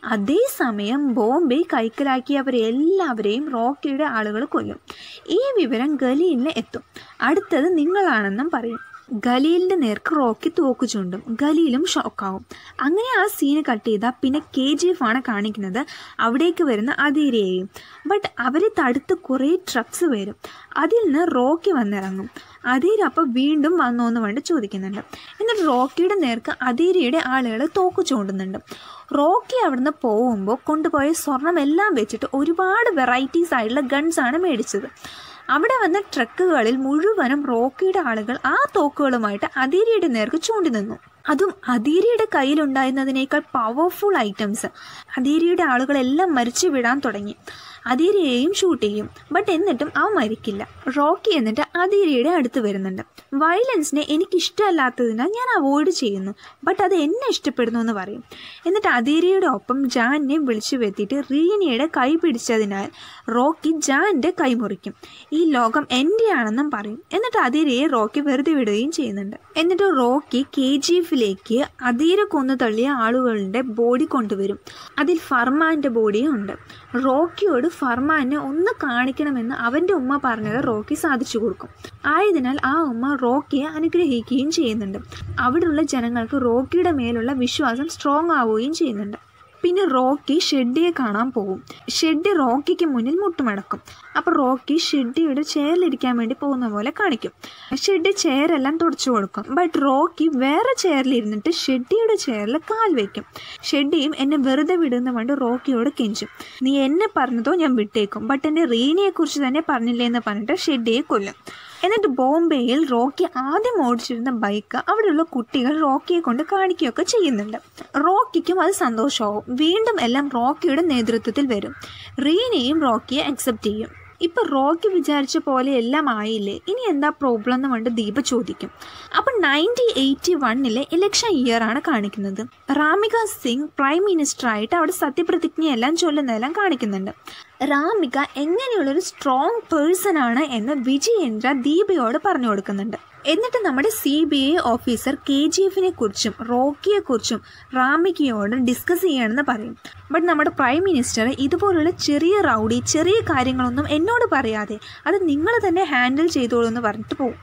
അതേസമയം ബോംബെ കൈക്കലാക്കിയവരെ എല്ലാവരെയും റോക്കിയുടെ ആളുകൾ കൊല്ലും ഈ വിവരം ഗലീലിന് എത്തും അടുത്തത് നിങ്ങളാണെന്നും പറയും ഗലീലിൻ്റെ നേർക്ക് റോക്കി തോക്ക് ചൂണ്ടും ഗലീലും ഷോക്കാവും അങ്ങനെ ആ സീന് കട്ട് ചെയ്താൽ പിന്നെ കെ ജി എഫ് ആണ് കാണിക്കുന്നത് അവിടേക്ക് വരുന്ന അധീരയെയും ബട്ട് അവരെ തടുത്ത് കുറേ ട്രക്സ് വരും അതിൽ നിന്ന് റോക്കി വന്നിറങ്ങും അധീര അപ്പോൾ വീണ്ടും വന്നോ എന്ന് വേണ്ടി ചോദിക്കുന്നുണ്ട് എന്നിട്ട് റോക്കിയുടെ നേർക്ക് അധീരയുടെ ആളുകൾ തോക്ക് ചൂണ്ടുന്നുണ്ട് റോക്കി അവിടുന്ന് പോകുമ്പോൾ കൊണ്ടുപോയ സ്വർണം എല്ലാം വെച്ചിട്ട് ഒരുപാട് വെറൈറ്റീസ് ആയിട്ടുള്ള ഗൺസാണ് മേടിച്ചത് അവിടെ വന്ന ട്രക്കുകളിൽ മുഴുവനും റോക്കിയുടെ ആളുകൾ ആ തോക്കുകളുമായിട്ട് അധീരയുടെ നേർക്ക് ചൂണ്ടി നിന്നു അതും അധീരയുടെ കയ്യിലുണ്ടായിരുന്നതിനേക്കാൾ പവർഫുൾ ഐറ്റംസ് അധീരയുടെ ആളുകളെല്ലാം മരിച്ചു വിടാൻ തുടങ്ങി അധീരയെയും ഷൂട്ട് ചെയ്യും ബട്ട് എന്നിട്ടും അവ മരിക്കില്ല റോക്കി എന്നിട്ട് അധീരയുടെ അടുത്ത് വരുന്നുണ്ട് വയലൻസിനെ എനിക്കിഷ്ടമല്ലാത്തതിനാൽ ഞാൻ അവോയ്ഡ് ചെയ്യുന്നു ബട്ട് അത് എന്നെ ഇഷ്ടപ്പെടുന്നു എന്ന് പറയും എന്നിട്ട് അധീരയുടെ ഒപ്പം ജാനിനെ വിളിച്ചു വരുത്തിയിട്ട് റീനയുടെ കൈ പിടിച്ചതിനാൽ റോക്കി ജാനിൻ്റെ കൈ മുറിക്കും ഈ ലോകം എൻ്റെയാണെന്നും പറയും എന്നിട്ട് അധീരയെ റോക്കി വെറുതെ വിടുകയും ചെയ്യുന്നുണ്ട് എന്നിട്ട് റോക്കി കെ ജി എഫിലേക്ക് അധീര കൊന്നു തള്ളിയ ആളുകളുടെ ബോഡി കൊണ്ടുവരും അതിൽ ഫർമാൻ്റെ ബോഡിയും ഉണ്ട് റോക്കിയോട് ഫർമാനെ ഒന്ന് കാണിക്കണമെന്ന് അവൻ്റെ ഉമ്മ പറഞ്ഞത് റോക്കി സാധിച്ചു കൊടുക്കും ആയതിനാൽ ആ ഉമ്മ റോക്കിയെ അനുഗ്രഹിക്കുകയും ചെയ്യുന്നുണ്ട് അവിടെയുള്ള ജനങ്ങൾക്ക് റോക്കിയുടെ മേലുള്ള വിശ്വാസം സ്ട്രോങ് ആവുകയും ചെയ്യുന്നുണ്ട് പിന്നെ റോക്കി ഷെഡിയെ കാണാൻ പോകും ഷെഡി റോക്കിക്ക് മുന്നിൽ മുട്ടുമടക്കും അപ്പോൾ റോക്കി ഷെഡിയുടെ ചെയറിലിരിക്കാൻ വേണ്ടി പോകുന്ന പോലെ കാണിക്കും ഷെഡി ചെയറെല്ലാം തുടച്ചു കൊടുക്കും ബട്ട് റോക്കി വേറെ ചെയറിലിരുന്നിട്ട് ഷെഡിയുടെ ചെയറിൽ കാൽ വയ്ക്കും ഷെഡിയും എന്നെ വെറുതെ വിടുന്ന വേണ്ടി റോക്കിയോട് കെഞ്ചും നീ എന്നെ പറഞ്ഞതോ ഞാൻ വിട്ടേക്കും ബട്ട് എൻ്റെ റീനയെക്കുറിച്ച് തന്നെ പറഞ്ഞില്ലേ എന്ന് പറഞ്ഞിട്ട് ഷെഡിയെ കൊല്ലും എന്നിട്ട് ബോംബെയിൽ റോക്കി ആദ്യം ഓടിച്ചിരുന്ന ബൈക്ക് അവിടെയുള്ള കുട്ടികൾ റോക്കിയെ കൊണ്ട് കാണിക്കുകയൊക്കെ ചെയ്യുന്നുണ്ട് റോക്കിക്കും അത് സന്തോഷമാവും വീണ്ടും എല്ലാം റോക്കിയുടെ നേതൃത്വത്തിൽ വരും റീനയും റോക്കിയെ അക്സെപ്റ്റ് ചെയ്യും ഇപ്പൊ റോക്കി വിചാരിച്ച പോലെ എല്ലാം ആയില്ലേ ഇനി എന്താ പ്രോബ്ലം എന്ന് കണ്ട് ദീപ ചോദിക്കും അപ്പൊ നയൻറ്റീൻ എയ്റ്റി വണ്ണിലെ ഇലക്ഷൻ ഇയർ ആണ് കാണിക്കുന്നത് റാമിക സിംഗ് പ്രൈം മിനിസ്റ്റർ ആയിട്ട് അവിടെ സത്യപ്രതിജ്ഞയെല്ലാം ചൊല്ലുന്നതെല്ലാം കാണിക്കുന്നുണ്ട് റാമിക എങ്ങനെയുള്ളൊരു സ്ട്രോങ് പേഴ്സൺ ആണ് എന്ന് വിജയേന്ദ്ര ദീപയോട് പറഞ്ഞു കൊടുക്കുന്നുണ്ട് എന്നിട്ട് നമ്മുടെ C B I officer K G എഫിനെ കുറിച്ചും റോക്കിയെ കുറിച്ചും റാമികയോട് ഡിസ്കസ് ചെയ്യണമെന്ന് പറയും ബട്ട് നമ്മുടെ പ്രൈം മിനിസ്റ്റർ ഇതുപോലുള്ള ചെറിയ റൗഡി ചെറിയ കാര്യങ്ങളൊന്നും എന്നോട് പറയാതെ അത് നിങ്ങൾ തന്നെ ഹാൻഡിൽ ചെയ്തോളൂ എന്ന് പറഞ്ഞിട്ട് പോകും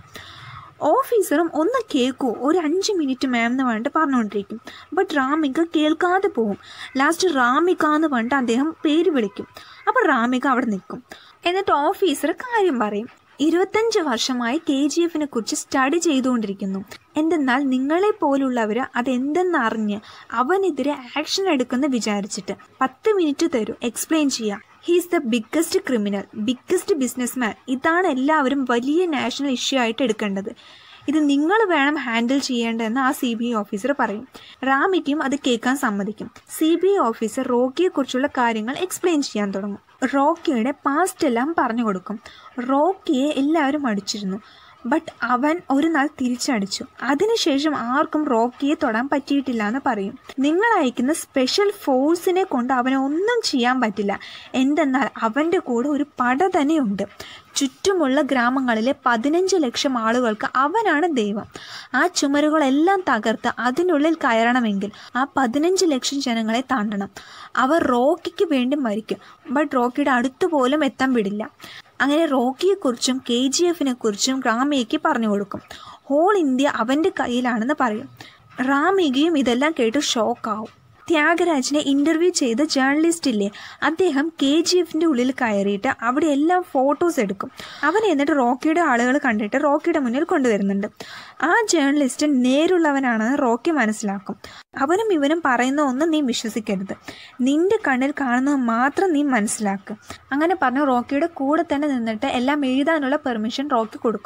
ഓഫീസറും ഒന്ന് കേൾക്കൂ ഒരു അഞ്ച് മിനിറ്റ് മാം എന്ന് പറഞ്ഞിട്ട് പറഞ്ഞുകൊണ്ടിരിക്കും ബട്ട് റാമിക കേൾക്കാതെ പോകും ലാസ്റ്റ് റാമിക എന്ന് പറഞ്ഞിട്ട് അദ്ദേഹം പേര് വിളിക്കും അപ്പോൾ റാമിക അവിടെ നിൽക്കും എന്നിട്ട് ഓഫീസർ കാര്യം പറയും ഇരുപത്തഞ്ച് വർഷമായി കെ ജി എഫിനെ കുറിച്ച് സ്റ്റഡി ചെയ്തുകൊണ്ടിരിക്കുന്നു എന്തെന്നാൽ നിങ്ങളെ പോലുള്ളവർ അതെന്തെന്നറിഞ്ഞ് അവനെതിരെ ആക്ഷൻ എടുക്കുന്ന വിചാരിച്ചിട്ട് പത്ത് മിനിറ്റ് തരൂ എക്സ്പ്ലെയിൻ ചെയ്യാം he's the biggest criminal biggest businessman ഇതാണ് എല്ലാവരും വലിയ നാഷണൽ ഇഷ്യൂ ആയിട്ട് എടുക്കേണ്ടത് ഇത് നിങ്ങൾ വേണം ഹാൻഡിൽ ചെയ്യേണ്ടതെന്ന് ആ സി ബി ഐ ഓഫീസർ പറയും റാമിക്കും അത് കേൾക്കാൻ സമ്മതിക്കും സി ബി ഐ ഓഫീസർ റോക്കിയെക്കുറിച്ചുള്ള കാര്യങ്ങൾ എക്സ്പ്ലെയിൻ ചെയ്യാൻ തുടങ്ങും റോക്കിയുടെ പാസ്റ്റ് എല്ലാം പറഞ്ഞു കൊടുക്കും റോക്കിയെ എല്ലാവരും അടിച്ചിരുന്നു ബട്ട് അവൻ ഒരു നാൾ തിരിച്ചടിച്ചു അതിനുശേഷം ആർക്കും റോക്കിയെ തൊടാൻ പറ്റിയിട്ടില്ല എന്ന് പറയും നിങ്ങൾ അയക്കുന്ന സ്പെഷ്യൽ ഫോഴ്സിനെ കൊണ്ട് അവനെ ഒന്നും ചെയ്യാൻ പറ്റില്ല എന്തെന്നാൽ അവൻ്റെ കൂടെ ഒരു പട തന്നെയുണ്ട് ചുറ്റുമുള്ള ഗ്രാമങ്ങളിലെ പതിനഞ്ച് ലക്ഷം ആളുകൾക്ക് അവനാണ് ദൈവം ആ ചുമരുകളെല്ലാം തകർത്ത് അതിനുള്ളിൽ കയറണമെങ്കിൽ ആ പതിനഞ്ച് ലക്ഷം ജനങ്ങളെ താണ്ടണം അവർ റോക്കിക്ക് വേണ്ടി മരിക്കും ബട്ട് റോക്കിയുടെ അടുത്ത് പോലും എത്താൻ വിടില്ല അങ്ങനെ റോക്കിയെക്കുറിച്ചും കെ ജി എഫിനെ കുറിച്ചും റാമിയയ്ക്ക് പറഞ്ഞു കൊടുക്കും ഹോൾ ഇന്ത്യ അവൻ്റെ കയ്യിലാണെന്ന് പറയും റാമികയും ഇതെല്ലാം കേട്ട് ഷോക്കാവും ത്യാഗരാജിനെ ഇൻ്റർവ്യൂ ചെയ്ത ജേർണലിസ്റ്റ് ഇല്ലേ അദ്ദേഹം കെ ജി എഫിൻ്റെ ഉള്ളിൽ കയറിയിട്ട് അവിടെ എല്ലാം ഫോട്ടോസ് എടുക്കും അവൻ എന്നിട്ട് റോക്കിയുടെ ആളുകൾ കണ്ടിട്ട് റോക്കിയുടെ മുന്നിൽ കൊണ്ടുവരുന്നുണ്ട് ആ ജേർണലിസ്റ്റ് നേരുള്ളവനാണെന്ന് റോക്കി മനസ്സിലാക്കും അവനും ഇവനും പറയുന്ന ഒന്നും നീ വിശ്വസിക്കരുത് നിന്റെ കണ്ണിൽ കാണുന്നത് മാത്രം നീ മനസ്സിലാക്കുക അങ്ങനെ പറഞ്ഞ് റോക്കിയുടെ കൂടെ തന്നെ നിന്നിട്ട് എല്ലാം എഴുതാനുള്ള പെർമിഷൻ റോക്കി കൊടുക്കും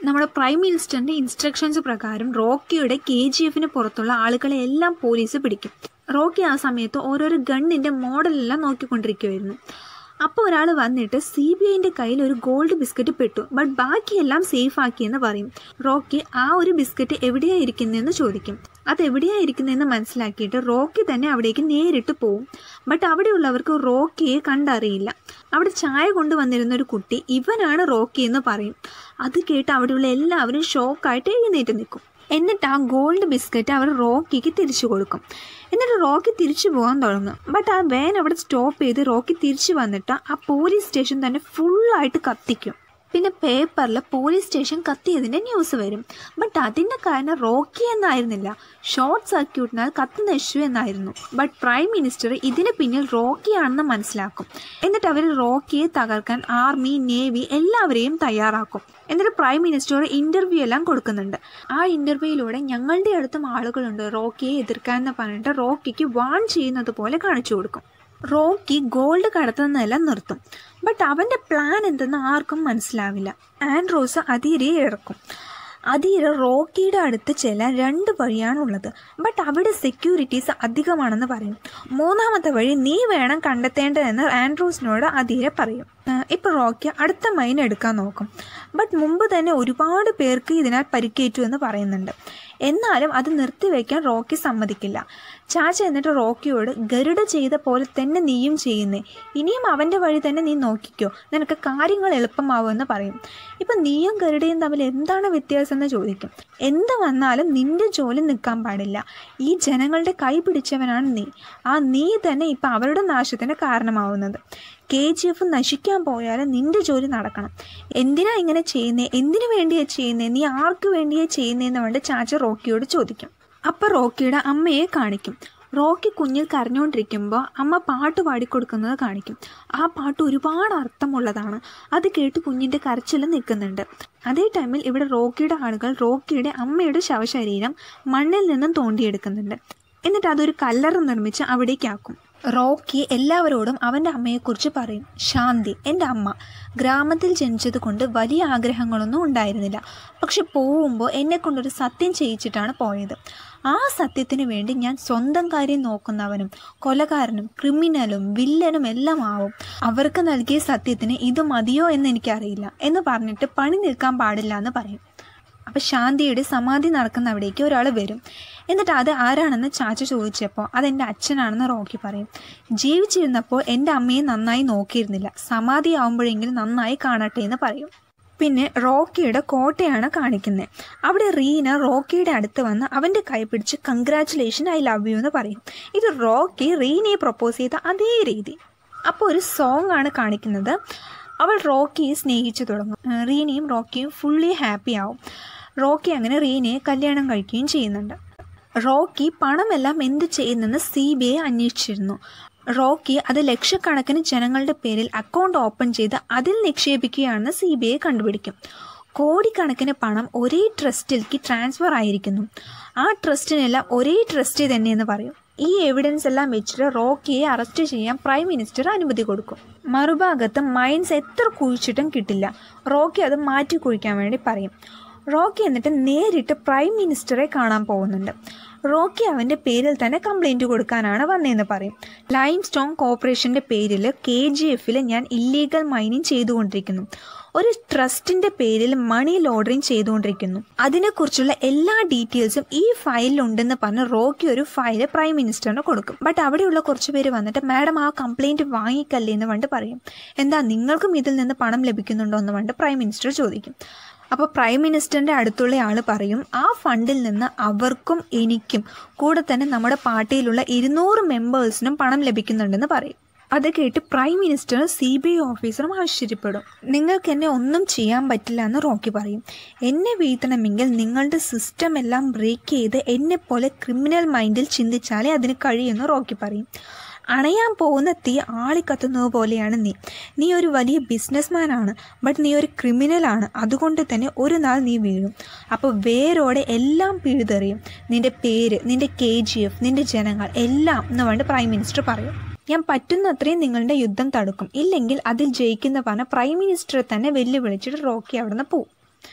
നമ്മുടെ പ്രൈം മിനിസ്റ്ററിൻ്റെ ഇൻസ്ട്രക്ഷൻസ് പ്രകാരം റോക്കിയുടെ കെ ജി എഫിന് പുറത്തുള്ള ആളുകളെ എല്ലാം പോലീസ് പിടിക്കും റോക്കി ആ സമയത്ത് ഓരോരോ ഗണ്ണിൻ്റെ മോഡലെല്ലാം നോക്കിക്കൊണ്ടിരിക്കുമായിരുന്നു അപ്പോൾ ഒരാൾ വന്നിട്ട് സി ബി ഐൻ്റെ കയ്യിൽ ഒരു ഗോൾഡ് ബിസ്ക്കറ്റ് പെട്ടു ബട്ട് ബാക്കിയെല്ലാം സേഫ് ആക്കിയെന്ന് പറയും റോക്കി ആ ഒരു ബിസ്ക്കറ്റ് എവിടെയാണ് ഇരിക്കുന്നതെന്ന് ചോദിക്കും അത് എവിടെയാണ് ഇരിക്കുന്നതെന്ന് മനസ്സിലാക്കിയിട്ട് റോക്കി തന്നെ അവിടേക്ക് നേരിട്ട് പോവും ബട്ട് അവിടെയുള്ളവർക്ക് റോക്കിയെ കണ്ടറിയില്ല അവിടെ ചായ കൊണ്ടുവന്നിരുന്ന ഒരു കുട്ടി ഇവനാണ് റോക്കി എന്ന് പറയും അത് കേട്ട് അവിടെയുള്ള എല്ലാവരും ഷോക്കായിട്ട് എഴുന്നേറ്റ് നിൽക്കും എന്നിട്ട് ആ ഗോൾഡ് ബിസ്ക്കറ്റ് അവർ റോക്കിക്ക് തിരിച്ചു കൊടുക്കും എന്നിട്ട് റോക്കി തിരിച്ചു പോകാൻ തുടങ്ങും ബട്ട് ആ വാൻ അവിടെ സ്റ്റോപ്പ് ചെയ്ത് റോക്കി തിരിച്ചു വന്നിട്ട് ആ പോലീസ് സ്റ്റേഷൻ തന്നെ ഫുള്ളായിട്ട് കത്തിക്കും പിന്നെ പേപ്പറിൽ പോലീസ് സ്റ്റേഷൻ കത്തിയതിൻ്റെ ന്യൂസ് വരും ബട്ട് അതിൻ്റെ കാരണം റോക്കി എന്നായിരുന്നില്ല ഷോർട്ട് സർക്യൂട്ടിനാൽ കത്തി നശിച്ചു എന്നായിരുന്നു ബട്ട് പ്രൈം മിനിസ്റ്റർ ഇതിന് പിന്നിൽ റോക്കിയാണെന്ന് മനസ്സിലാക്കും എന്നിട്ട് അവർ റോക്കിയെ തകർക്കാൻ ആർമി നേവി എല്ലാവരെയും തയ്യാറാക്കും എന്നിട്ട് പ്രൈം മിനിസ്റ്റർ ഇൻ്റർവ്യൂ എല്ലാം കൊടുക്കുന്നുണ്ട് ആ ഇൻ്റർവ്യൂയിലൂടെ ഞങ്ങളുടെ അടുത്തും ആളുകളുണ്ട് റോക്കിയെ എതിർക്കാൻ എന്ന് പറഞ്ഞിട്ട് റോക്കിക്ക് വാൺ ചെയ്യുന്നത് പോലെ കാണിച്ചു കൊടുക്കും റോക്കി ഗോൾഡ് കടത്തുന്നതെല്ലാം നിർത്തും ബട്ട് അവൻ്റെ പ്ലാൻ എന്തെന്ന് ആർക്കും മനസ്സിലാവില്ല ആൻഡ്രോസ് അധീരയെ ഇറക്കും അധീര റോക്കിയുടെ അടുത്ത് ചെല്ലാൻ രണ്ട് വഴിയാണുള്ളത് ബട്ട് അവിടെ സെക്യൂരിറ്റീസ് അധികമാണെന്ന് പറയും മൂന്നാമത്തെ വഴി നീ വേണം കണ്ടെത്തേണ്ടതെന്ന് ആൻഡ്രോസിനോട് അധീര പറയും ഇപ്പോൾ റോക്കി അടുത്ത മൈൻ എടുക്കാൻ നോക്കും ബട്ട് മുമ്പ് തന്നെ ഒരുപാട് പേർക്ക് ഇതിനാൽ പരിക്കേറ്റു എന്ന് പറയുന്നുണ്ട് എന്നാലും അത് നിർത്തിവെക്കാൻ റോക്കി സമ്മതിക്കില്ല ചാച്ച എന്നിട്ട് റോക്കിയോട് ഗരുഡ ചെയ്ത പോലെ തന്നെ നീയും ചെയ്യുന്നേ ഇനിയും അവൻ്റെ വഴി തന്നെ നീ നോക്കിക്കോ നിനക്ക് കാര്യങ്ങൾ എളുപ്പമാവുമെന്ന് പറയും ഇപ്പം നീയും ഗരുഡയും തമ്മിൽ എന്താണ് വ്യത്യാസം എന്ന് ചോദിക്കും എന്ത് വന്നാലും നിന്റെ ജോലി നിൽക്കാൻ പാടില്ല ഈ ജനങ്ങളുടെ കൈ പിടിച്ചവനാണ് നീ ആ നീ തന്നെ ഇപ്പം അവരുടെ നാശത്തിന് കാരണമാവുന്നത് കെ ജി എഫ് നശിക്കാൻ പോയാലും നിന്റെ ജോലി നടക്കണം എന്തിനാ ഇങ്ങനെ ചെയ്യുന്നേ എന്തിനു വേണ്ടിയാ ചെയ്യുന്നേ നീ ആർക്ക് വേണ്ടിയാ ചെയ്യുന്നതെന്ന് വേണ്ടി ചാച്ച റോക്കിയോട് ചോദിക്കും അപ്പം റോക്കിയുടെ അമ്മയെ കാണിക്കും റോക്കി കുഞ്ഞിൽ കരഞ്ഞുകൊണ്ടിരിക്കുമ്പോൾ അമ്മ പാട്ട് പാടിക്കൊടുക്കുന്നത് കാണിക്കും ആ പാട്ട് ഒരുപാട് അർത്ഥമുള്ളതാണ് അത് കേട്ട് കുഞ്ഞിൻ്റെ കരച്ചിൽ നിൽക്കുന്നുണ്ട് അതേ ടൈമിൽ ഇവിടെ റോക്കിയുടെ ആളുകൾ റോക്കിയുടെ അമ്മയുടെ ശവശരീരം മണ്ണിൽ നിന്നും തോണ്ടിയെടുക്കുന്നുണ്ട് എന്നിട്ട് അതൊരു കല്ലറ നിർമ്മിച്ച് അവിടേക്കാക്കും റോക്കി എല്ലാവരോടും അവൻ്റെ അമ്മയെക്കുറിച്ച് പറയും ശാന്തി എൻ്റെ അമ്മ ഗ്രാമത്തിൽ ജനിച്ചത് കൊണ്ട് വലിയ ആഗ്രഹങ്ങളൊന്നും ഉണ്ടായിരുന്നില്ല പക്ഷെ പോകുമ്പോൾ എന്നെക്കൊണ്ടൊരു സത്യം ചെയ്യിച്ചിട്ടാണ് പോയത് ആ സത്യത്തിന് വേണ്ടി ഞാൻ സ്വന്തം കാര്യം നോക്കുന്നവനും കൊലകാരനും ക്രിമിനലും വില്ലനും എല്ലാം ആവും അവർക്ക് നൽകിയ സത്യത്തിന് ഇത് മതിയോ എന്ന് എനിക്കറിയില്ല എന്ന് പറഞ്ഞിട്ട് പണി നിൽക്കാൻ പാടില്ല എന്ന് പറയും അപ്പോൾ ശാന്തിയുടെ സമാധി നടക്കുന്ന അവിടേക്ക് ഒരാൾ വരും എന്നിട്ട് അത് ആരാണെന്ന് ചാച്ച ചോദിച്ചപ്പോൾ അതെൻ്റെ അച്ഛനാണെന്ന് റോക്കി പറയും ജീവിച്ചിരുന്നപ്പോൾ എൻ്റെ അമ്മയെ നന്നായി നോക്കിയിരുന്നില്ല സമാധി ആവുമ്പോഴെങ്കിലും നന്നായി കാണട്ടെ എന്ന് പറയും പിന്നെ റോക്കിയുടെ കോട്ടയാണ് കാണിക്കുന്നത് അവിടെ റീന റോക്കിയുടെ അടുത്ത് വന്ന് അവൻ്റെ കൈ പിടിച്ച് കൺഗ്രാറ്റുലേഷൻ ഐ ലവ് യു എന്ന് പറയും ഇത് റോക്കി റീനയെ പ്രപ്പോസ് ചെയ്ത അതേ രീതി അപ്പോൾ ഒരു സോങ് ആണ് കാണിക്കുന്നത് അവൾ റോക്കിയെ സ്നേഹിച്ചു തുടങ്ങും റീനയും റോക്കിയും ഫുള്ളി ഹാപ്പി ആവും റോക്കി അങ്ങനെ റീനയെ കല്യാണം കഴിക്കുകയും ചെയ്യുന്നുണ്ട് റോക്കി പണമെല്ലാം എന്ത് ചെയ്യുന്നെന്ന് സി ബി ഐ അന്വേഷിച്ചിരുന്നു റോക്കി അത് ലക്ഷക്കണക്കിന് ജനങ്ങളുടെ പേരിൽ അക്കൗണ്ട് ഓപ്പൺ ചെയ്ത് അതിൽ നിക്ഷേപിക്കുകയാണെന്ന് സി ബി ഐ കണ്ടുപിടിക്കും കോടിക്കണക്കിന് പണം ഒരേ ട്രസ്റ്റിലേക്ക് ട്രാൻസ്ഫർ ആയിരിക്കുന്നു ആ ട്രസ്റ്റിനെല്ലാം ഒരേ ട്രസ്റ്റ് തന്നെയെന്ന് പറയും ഈ എവിഡൻസ് എല്ലാം വെച്ചിട്ട് റോക്കിയെ അറസ്റ്റ് ചെയ്യാൻ പ്രൈം മിനിസ്റ്റർ അനുമതി കൊടുക്കും മറുഭാഗത്ത് മൈൻസ് എത്ര കുഴിച്ചിട്ടും കിട്ടില്ല റോക്കി അത് മാറ്റി കുഴിക്കാൻ വേണ്ടി പറയും റോക്കി എന്നിട്ട് നേരിട്ട് പ്രൈം മിനിസ്റ്ററെ കാണാൻ പോകുന്നുണ്ട് റോക്കി അവൻ്റെ പേരിൽ തന്നെ കംപ്ലൈൻറ്റ് കൊടുക്കാനാണ് വന്നതെന്ന് പറയും ലൈം സ്റ്റോൺ കോർപ്പറേഷൻ്റെ പേരിൽ കെ ജി എഫിൽ ഞാൻ ഇല്ലീഗൽ മൈനിങ് ചെയ്തുകൊണ്ടിരിക്കുന്നു ഒരു ട്രസ്റ്റിൻ്റെ പേരിൽ മണി ലോഡറിങ് ചെയ്തുകൊണ്ടിരിക്കുന്നു അതിനെക്കുറിച്ചുള്ള എല്ലാ ഡീറ്റെയിൽസും ഈ ഫയലിലുണ്ടെന്ന് പറഞ്ഞ് റോക്കി ഒരു ഫയൽ പ്രൈം മിനിസ്റ്ററിന് കൊടുക്കും ബട്ട് അവിടെയുള്ള കുറച്ച് പേര് വന്നിട്ട് മാഡം ആ കംപ്ലൈൻറ്റ് വാങ്ങിക്കല്ലേ എന്ന് പറഞ്ഞിട്ട് പറയും എന്താ നിങ്ങൾക്കും ഇതിൽ നിന്ന് പണം ലഭിക്കുന്നുണ്ടോ എന്ന് പറഞ്ഞിട്ട് പ്രൈം മിനിസ്റ്റർ ചോദിക്കും അപ്പോൾ പ്രൈം മിനിസ്റ്ററിൻ്റെ അടുത്തുള്ള ആൾ പറയും ആ ഫണ്ടിൽ നിന്ന് അവർക്കും എനിക്കും കൂടെ തന്നെ നമ്മുടെ പാർട്ടിയിലുള്ള ഇരുന്നൂറ് മെമ്പേഴ്സിനും പണം ലഭിക്കുന്നുണ്ടെന്ന് പറയും അത് കേട്ട് പ്രൈം മിനിസ്റ്ററും സി ബി ഐ ഓഫീസറും ആശ്ചര്യപ്പെടും നിങ്ങൾക്ക് എന്നെ ഒന്നും ചെയ്യാൻ പറ്റില്ല എന്ന് റോക്കി പറയും എന്നെ വീഴ്ത്തണമെങ്കിൽ നിങ്ങളുടെ സിസ്റ്റം എല്ലാം ബ്രേക്ക് ചെയ്ത് എന്നെപ്പോലെ ക്രിമിനൽ മൈൻഡിൽ ചിന്തിച്ചാലേ അതിന് കഴിയുമെന്ന് റോക്കി പറയും അണയാൻ പോകുന്ന തീ ആളിക്കത്തുന്നത് പോലെയാണ് നീ നീ ഒരു വലിയ ബിസിനസ്മാനാണ് ബട്ട് നീ ഒരു ക്രിമിനലാണ് അതുകൊണ്ട് തന്നെ ഒരു നാൾ നീ വീഴും അപ്പോൾ വേരോടെ എല്ലാം പിഴുതെറിയും നിന്റെ പേര് നിന്റെ കെ ജി എഫ് നിന്റെ ജനങ്ങൾ എല്ലാം എന്ന് വേണ്ടി പ്രൈം മിനിസ്റ്റർ പറയും ഞാൻ പറ്റുന്നത്രയും നിങ്ങളുടെ യുദ്ധം തടുക്കും ഇല്ലെങ്കിൽ അതിൽ ജയിക്കുന്ന പറഞ്ഞ പ്രൈം മിനിസ്റ്ററെ തന്നെ വെല്ലുവിളിച്ചിട്ട് റോക്കി അവിടുന്ന് പോവും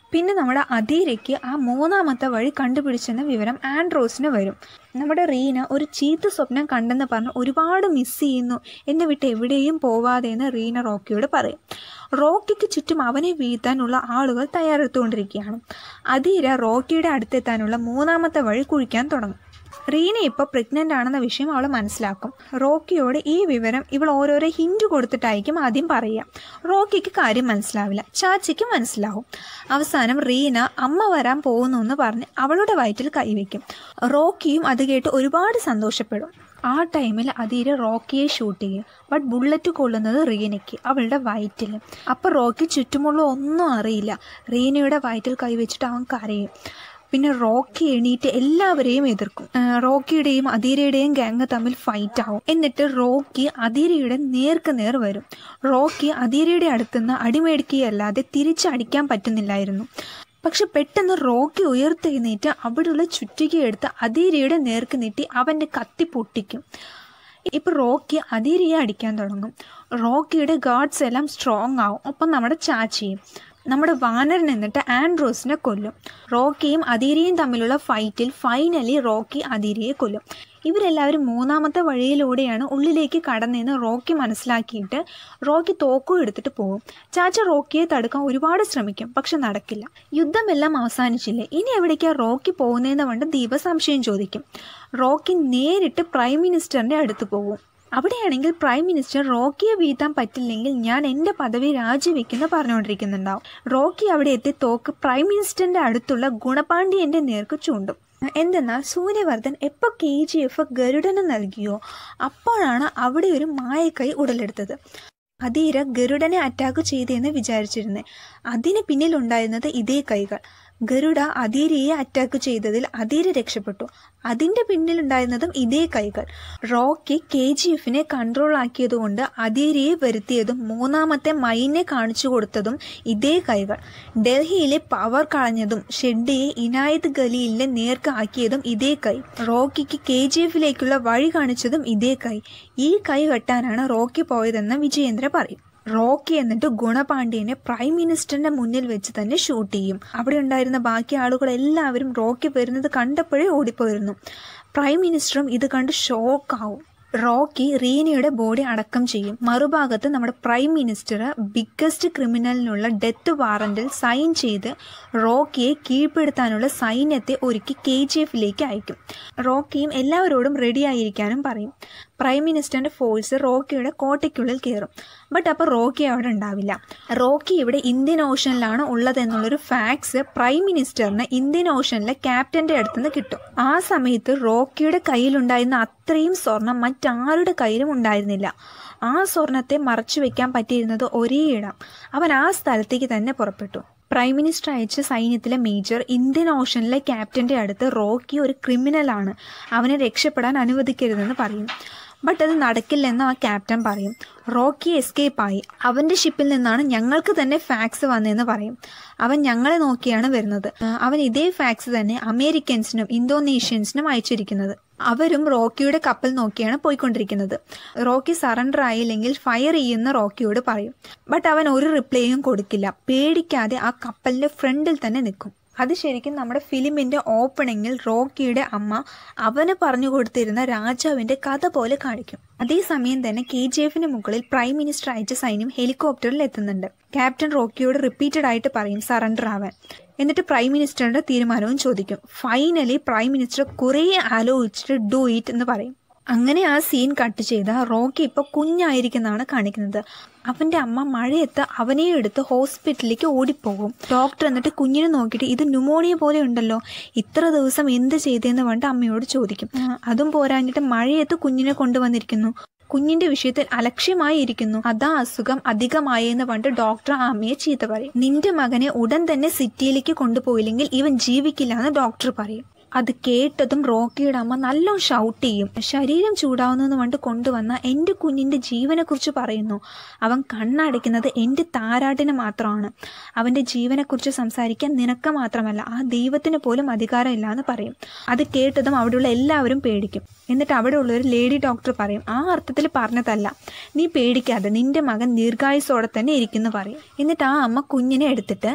പിന്നെ നമ്മുടെ അധീരയ്ക്ക് ആ മൂന്നാമത്തെ വഴി കണ്ടുപിടിച്ചെന്ന വിവരം ആൻഡ്രോസിന് വരും നമ്മുടെ റീന ഒരു ചീത്ത സ്വപ്നം കണ്ടെന്ന് പറഞ്ഞ് ഒരുപാട് മിസ് ചെയ്യുന്നു എന്നെ വിട്ട് എവിടെയും പോവാതെ എന്ന് റീന റോക്കിയോട് പറയും റോക്കിക്ക് ചുറ്റും അവനെ വീഴ്ത്താനുള്ള ആളുകൾ തയ്യാറെടുത്തുകൊണ്ടിരിക്കുകയാണ് അധീര റോക്കിയുടെ അടുത്തെത്താനുള്ള മൂന്നാമത്തെ വഴി കുഴിക്കാൻ തുടങ്ങും റീന ഇപ്പോൾ പ്രഗ്നൻ്റ് ആണെന്ന വിഷയം അവൾ മനസ്സിലാക്കും റോക്കിയോട് ഈ വിവരം ഇവൾ ഓരോരോ ഹിൻഡ് കൊടുത്തിട്ടായിരിക്കും ആദ്യം പറയുക റോക്കിക്ക് കാര്യം മനസ്സിലാവില്ല ചാച്ചിക്ക് മനസ്സിലാവും അവസാനം റീന അമ്മ വരാൻ പോകുന്നു എന്ന് പറഞ്ഞ് അവളുടെ വയറ്റിൽ കൈവയ്ക്കും റോക്കിയും അത് കേട്ട് ഒരുപാട് സന്തോഷപ്പെടും ആ ടൈമിൽ അതീരെ റോക്കിയെ ഷൂട്ട് ചെയ്യും ബട്ട് ബുള്ളറ്റ് കൊള്ളുന്നത് റീനയ്ക്ക് അവളുടെ വയറ്റിൽ അപ്പോൾ റോക്കി ചുറ്റുമുള്ള ഒന്നും അറിയില്ല റീനയുടെ വയറ്റിൽ കൈവച്ചിട്ട് അവൻ കരയും പിന്നെ റോക്കി എണീറ്റ് എല്ലാവരെയും എതിർക്കും ആ, റോക്കിയുടെയും അധീരയുടെയും ഗാങ് തമ്മിൽ ഫൈറ്റ് ആവും എന്നിട്ട് റോക്കി അധീരയുടെ നേർക്ക് നേർ വരും റോക്കി അധീരയുടെ അടുത്തുനിന്ന് അടിമേടിക്കുകയല്ലാതെ തിരിച്ചടിക്കാൻ പറ്റുന്നില്ലായിരുന്നു പക്ഷെ പെട്ടെന്ന് റോക്കി ഉയർത്തെഴുന്നേറ്റ് അവിടെയുള്ള ചുറ്റികയെടുത്ത് അധീരയുടെ നേർക്ക് നീട്ടി അവൻ്റെ കത്തി പൊട്ടിക്കും ഇപ്പൊ റോക്കി അധീരയെ അടിക്കാൻ തുടങ്ങും റോക്കിയുടെ ഗാർഡ്സ് എല്ലാം സ്ട്രോങ് ആവും ഒപ്പം നമ്മുടെ ചാച്ചിയും നമ്മുടെ വാനർ നിന്നിട്ട് ആൻഡ്രോസിനെ കൊല്ലും റോക്കിയും അധീരയും തമ്മിലുള്ള ഫൈറ്റിൽ ഫൈനലി റോക്കി അധീരയെ കൊല്ലും ഇവരെല്ലാവരും മൂന്നാമത്തെ വഴിയിലൂടെയാണ് ഉള്ളിലേക്ക് കടന്നതെന്ന് റോക്കി മനസ്സിലാക്കിയിട്ട് റോക്കി തോക്കും എടുത്തിട്ട് പോകും ചാച്ച റോക്കിയെ തടുക്കാൻ ഒരുപാട് ശ്രമിക്കും പക്ഷെ നടക്കില്ല യുദ്ധമെല്ലാം അവസാനിച്ചില്ലേ ഇനി എവിടേക്കാ റോക്കി പോകുന്നതെന്ന് കണ്ട് ദീപ സംശയം ചോദിക്കും റോക്കി നേരിട്ട് പ്രൈം മിനിസ്റ്ററിന്റെ അടുത്ത് പോകും അവിടെയാണെങ്കിൽ പ്രൈം മിനിസ്റ്റർ റോക്കിയെ വീഴ്ത്താൻ പറ്റില്ലെങ്കിൽ ഞാൻ എൻ്റെ പദവി രാജിവെക്കുന്ന പറഞ്ഞുകൊണ്ടിരിക്കുന്നുണ്ടാവും റോക്കി അവിടെ എത്തി തോക്ക് പ്രൈം മിനിസ്റ്ററിന്റെ അടുത്തുള്ള ഗുണപാണ്ഡ്യന്റെ നേർക്ക് ചൂണ്ടും എന്തെന്നാൽ സൂര്യവർദ്ധൻ എപ്പോൾ കെ ജി എഫ് ഗരുഡന് നൽകിയോ അപ്പോഴാണ് അവിടെ ഒരു മായക്കൈ ഉടലെടുത്തത് അധീര ഗരുഡനെ അറ്റാക്ക് ചെയ്തെന്ന് വിചാരിച്ചിരുന്നേ അതിന് പിന്നിലുണ്ടായിരുന്നത് ഇതേ കൈകൾ ഗരുഡ അധീരയെ അറ്റാക്ക് ചെയ്തതിൽ അധീര രക്ഷപ്പെട്ടു അതിൻ്റെ പിന്നിലുണ്ടായിരുന്നതും ഇതേ കൈകൾ റോക്കി കെ ജി എഫിനെ കൺട്രോൾ ആക്കിയതുകൊണ്ട് അധീരയെ വരുത്തിയതും മൂന്നാമത്തെ മൈനെ കാണിച്ചു കൊടുത്തതും ഇതേ കൈകൾ ഡൽഹിയിലെ പവർ കളഞ്ഞതും ഷെഡ്ഡിയെ ഇനായത് ഗലിയിലെ നേർക്ക് ആക്കിയതും ഇതേ കൈ റോക്കിക്ക് കെ ജി എഫിലേക്കുള്ള വഴി കാണിച്ചതും ഇതേ കൈ ഈ കൈ വെട്ടാനാണ് റോക്കി പോയതെന്ന് വിജയേന്ദ്ര പറയും റോക്കി എന്നിട്ട് ഗുണപാണ്ഡ്യനെ പ്രൈം മിനിസ്റ്ററിന്റെ മുന്നിൽ വെച്ച് തന്നെ ഷൂട്ട് ചെയ്യും അവിടെ ഉണ്ടായിരുന്ന ബാക്കി ആളുകൾ എല്ലാവരും റോക്കി വരുന്നത് കണ്ടപ്പോഴേ ഓടിപ്പോയിരുന്നു പ്രൈം മിനിസ്റ്ററും ഇത് കണ്ട് ഷോക്കാവും റോക്കി റീനയുടെ ബോഡി അടക്കം ചെയ്യും മറുഭാഗത്ത് നമ്മുടെ പ്രൈം മിനിസ്റ്റർ ബിഗ്ഗസ്റ്റ് ക്രിമിനലിനുള്ള ഡെത്ത് വാറന്റിൽ സൈൻ ചെയ്ത് റോക്കിയെ കീഴ്പ്പെടുത്താനുള്ള സൈന്യത്തെ ഒരുക്കി കെ ജി എഫിലേക്ക് അയക്കും റോക്കിയും എല്ലാവരോടും റെഡിയായിരിക്കാനും പറയും പ്രൈം മിനിസ്റ്ററിന്റെ ഫോഴ്സ് റോക്കിയുടെ കോട്ടയ്ക്കുള്ളിൽ കയറും ബട്ട് അപ്പോൾ റോക്കി അവിടെ ഉണ്ടാവില്ല റോക്കി ഇവിടെ ഇന്ത്യൻ ഓഷനിലാണ് ഉള്ളതെന്നുള്ളൊരു ഫാക്ട്സ് പ്രൈം മിനിസ്റ്ററിന് ഇന്ത്യൻ ഓഷനിലെ ക്യാപ്റ്റന്റെ അടുത്തുനിന്ന് കിട്ടും ആ സമയത്ത് റോക്കിയുടെ കയ്യിലുണ്ടായിരുന്ന അത്രയും സ്വർണം മറ്റാരുടെ കയ്യിലും ഉണ്ടായിരുന്നില്ല ആ സ്വർണത്തെ മറച്ചു വെക്കാൻ പറ്റിയിരുന്നത് ഒരേ ഇടം അവൻ ആ സ്ഥലത്തേക്ക് തന്നെ പുറപ്പെട്ടു പ്രൈം മിനിസ്റ്റർ അയച്ച സൈന്യത്തിലെ മേജർ ഇന്ത്യൻ ഓഷനിലെ ക്യാപ്റ്റന്റെ അടുത്ത് റോക്കി ഒരു ക്രിമിനലാണ് അവനെ രക്ഷപ്പെടാൻ അനുവദിക്കരുതെന്ന് പറയും ബട്ട് അത് നടക്കില്ലെന്ന് ആ ക്യാപ്റ്റൻ പറയും റോക്കി എസ്കേപ്പ് ആയി അവൻ്റെ ഷിപ്പിൽ നിന്നാണ് ഞങ്ങൾക്ക് തന്നെ ഫാക്സ് വന്നതെന്ന് പറയും അവൻ ഞങ്ങളെ നോക്കിയാണ് വരുന്നത് ആ, അവൻ ഇതേ ഫാക്സ് തന്നെ അമേരിക്കൻസിനും ഇന്തോനേഷ്യൻസിനും അയച്ചിരിക്കുന്നത് അവരും റോക്കിയുടെ കപ്പൽ നോക്കിയാണ് പോയിക്കൊണ്ടിരിക്കുന്നത് റോക്കി സറണ്ടർ ആയില്ലെങ്കിൽ ഫയർ ചെയ്യുന്ന റോക്കിയോട് പറയും ബട്ട് അവൻ ഒരു റിപ്ലൈയും കൊടുക്കില്ല പേടിക്കാതെ ആ കപ്പലിന്റെ ഫ്രണ്ടിൽ തന്നെ നിൽക്കും അത് ശരിക്കും നമ്മുടെ ഫിലിമിന്റെ ഓപ്പണിങ്ങിൽ റോക്കിയുടെ അമ്മ അവന് പറഞ്ഞു കൊടുത്തിരുന്ന രാജാവിന്റെ കഥ പോലെ കാണിക്കും അതേസമയം തന്നെ കെ ജി എഫിന് മുകളിൽ പ്രൈം മിനിസ്റ്റർ അയച്ച സൈന്യം ഹെലികോപ്റ്ററിൽ എത്തുന്നുണ്ട് ക്യാപ്റ്റൻ റോക്കിയോട് റിപ്പീറ്റഡ് ആയിട്ട് പറയും സറണ്ടർ ആവാൻ എന്നിട്ട് പ്രൈം മിനിസ്റ്ററുടെ തീരുമാനവും ചോദിക്കും ഫൈനലി പ്രൈം മിനിസ്റ്റർ കുറേ ആലോചിച്ചിട്ട് ഡു ഇറ്റ് എന്ന് പറയും അങ്ങനെ ആ സീൻ കട്ട് ചെയ്ത റോക്കി ഇപ്പോൾ കുഞ്ഞായിരിക്കുന്നതാണ് കാണിക്കുന്നത് അവൻ്റെ അമ്മ മഴയത്ത് അവനെ എടുത്ത് ഹോസ്പിറ്റലിലേക്ക് ഓടിപ്പോകും ഡോക്ടർ എന്നിട്ട് കുഞ്ഞിനെ നോക്കിയിട്ട് ഇത് ന്യൂമോണിയ പോലെ ഉണ്ടല്ലോ ഇത്ര ദിവസം എന്ത് ചെയ്തതെന്ന് പറഞ്ഞിട്ട് അമ്മയോട് ചോദിക്കും ആ, അതും പോരാഞ്ഞിട്ട് മഴയത്ത് കുഞ്ഞിനെ കൊണ്ടുവന്നിരിക്കുന്നു കുഞ്ഞിന്റെ വിഷയത്തിൽ അലക്ഷ്യമായി ഇരിക്കുന്നു അതാ അസുഖം അധികമായി എന്ന് പറഞ്ഞിട്ട് ഡോക്ടർ ആ അമ്മയെ ചീത്ത പറയും നിന്റെ മകനെ ഉടൻ തന്നെ സിറ്റിയിലേക്ക് കൊണ്ടുപോയില്ലെങ്കിൽ ഇവൻ ജീവിക്കില്ല എന്ന് ഡോക്ടർ പറയും അത് കേട്ടതും റോക്കിയുടെ അമ്മ നല്ലോണം ഷൗട്ട് ചെയ്യും ശരീരം ചൂടാവുന്നെന്ന് പറഞ്ഞിട്ട് കൊണ്ടുവന്ന എൻ്റെ കുഞ്ഞിൻ്റെ ജീവനെക്കുറിച്ച് പറയുന്നു അവൻ കണ്ണടയ്ക്കുന്നത് എൻ്റെ താരാട്ടിന് മാത്രമാണ് അവൻ്റെ ജീവനെക്കുറിച്ച് സംസാരിക്കാൻ നിനക്ക് മാത്രമല്ല ആ ദൈവത്തിന് പോലും അധികാരമില്ല എന്ന് പറയും അത് കേട്ടതും അവിടെയുള്ള എല്ലാവരും പേടിക്കും എന്നിട്ട് അവിടെയുള്ള ഒരു ലേഡി ഡോക്ടർ പറയും ആ അർത്ഥത്തിൽ പറഞ്ഞതല്ല നീ പേടിക്കാതെ നിന്റെ മകൻ ദീർഘായുസോടെ തന്നെ ഇരിക്കുന്നു പറയും എന്നിട്ട് ആ അമ്മ കുഞ്ഞിനെ എടുത്തിട്ട്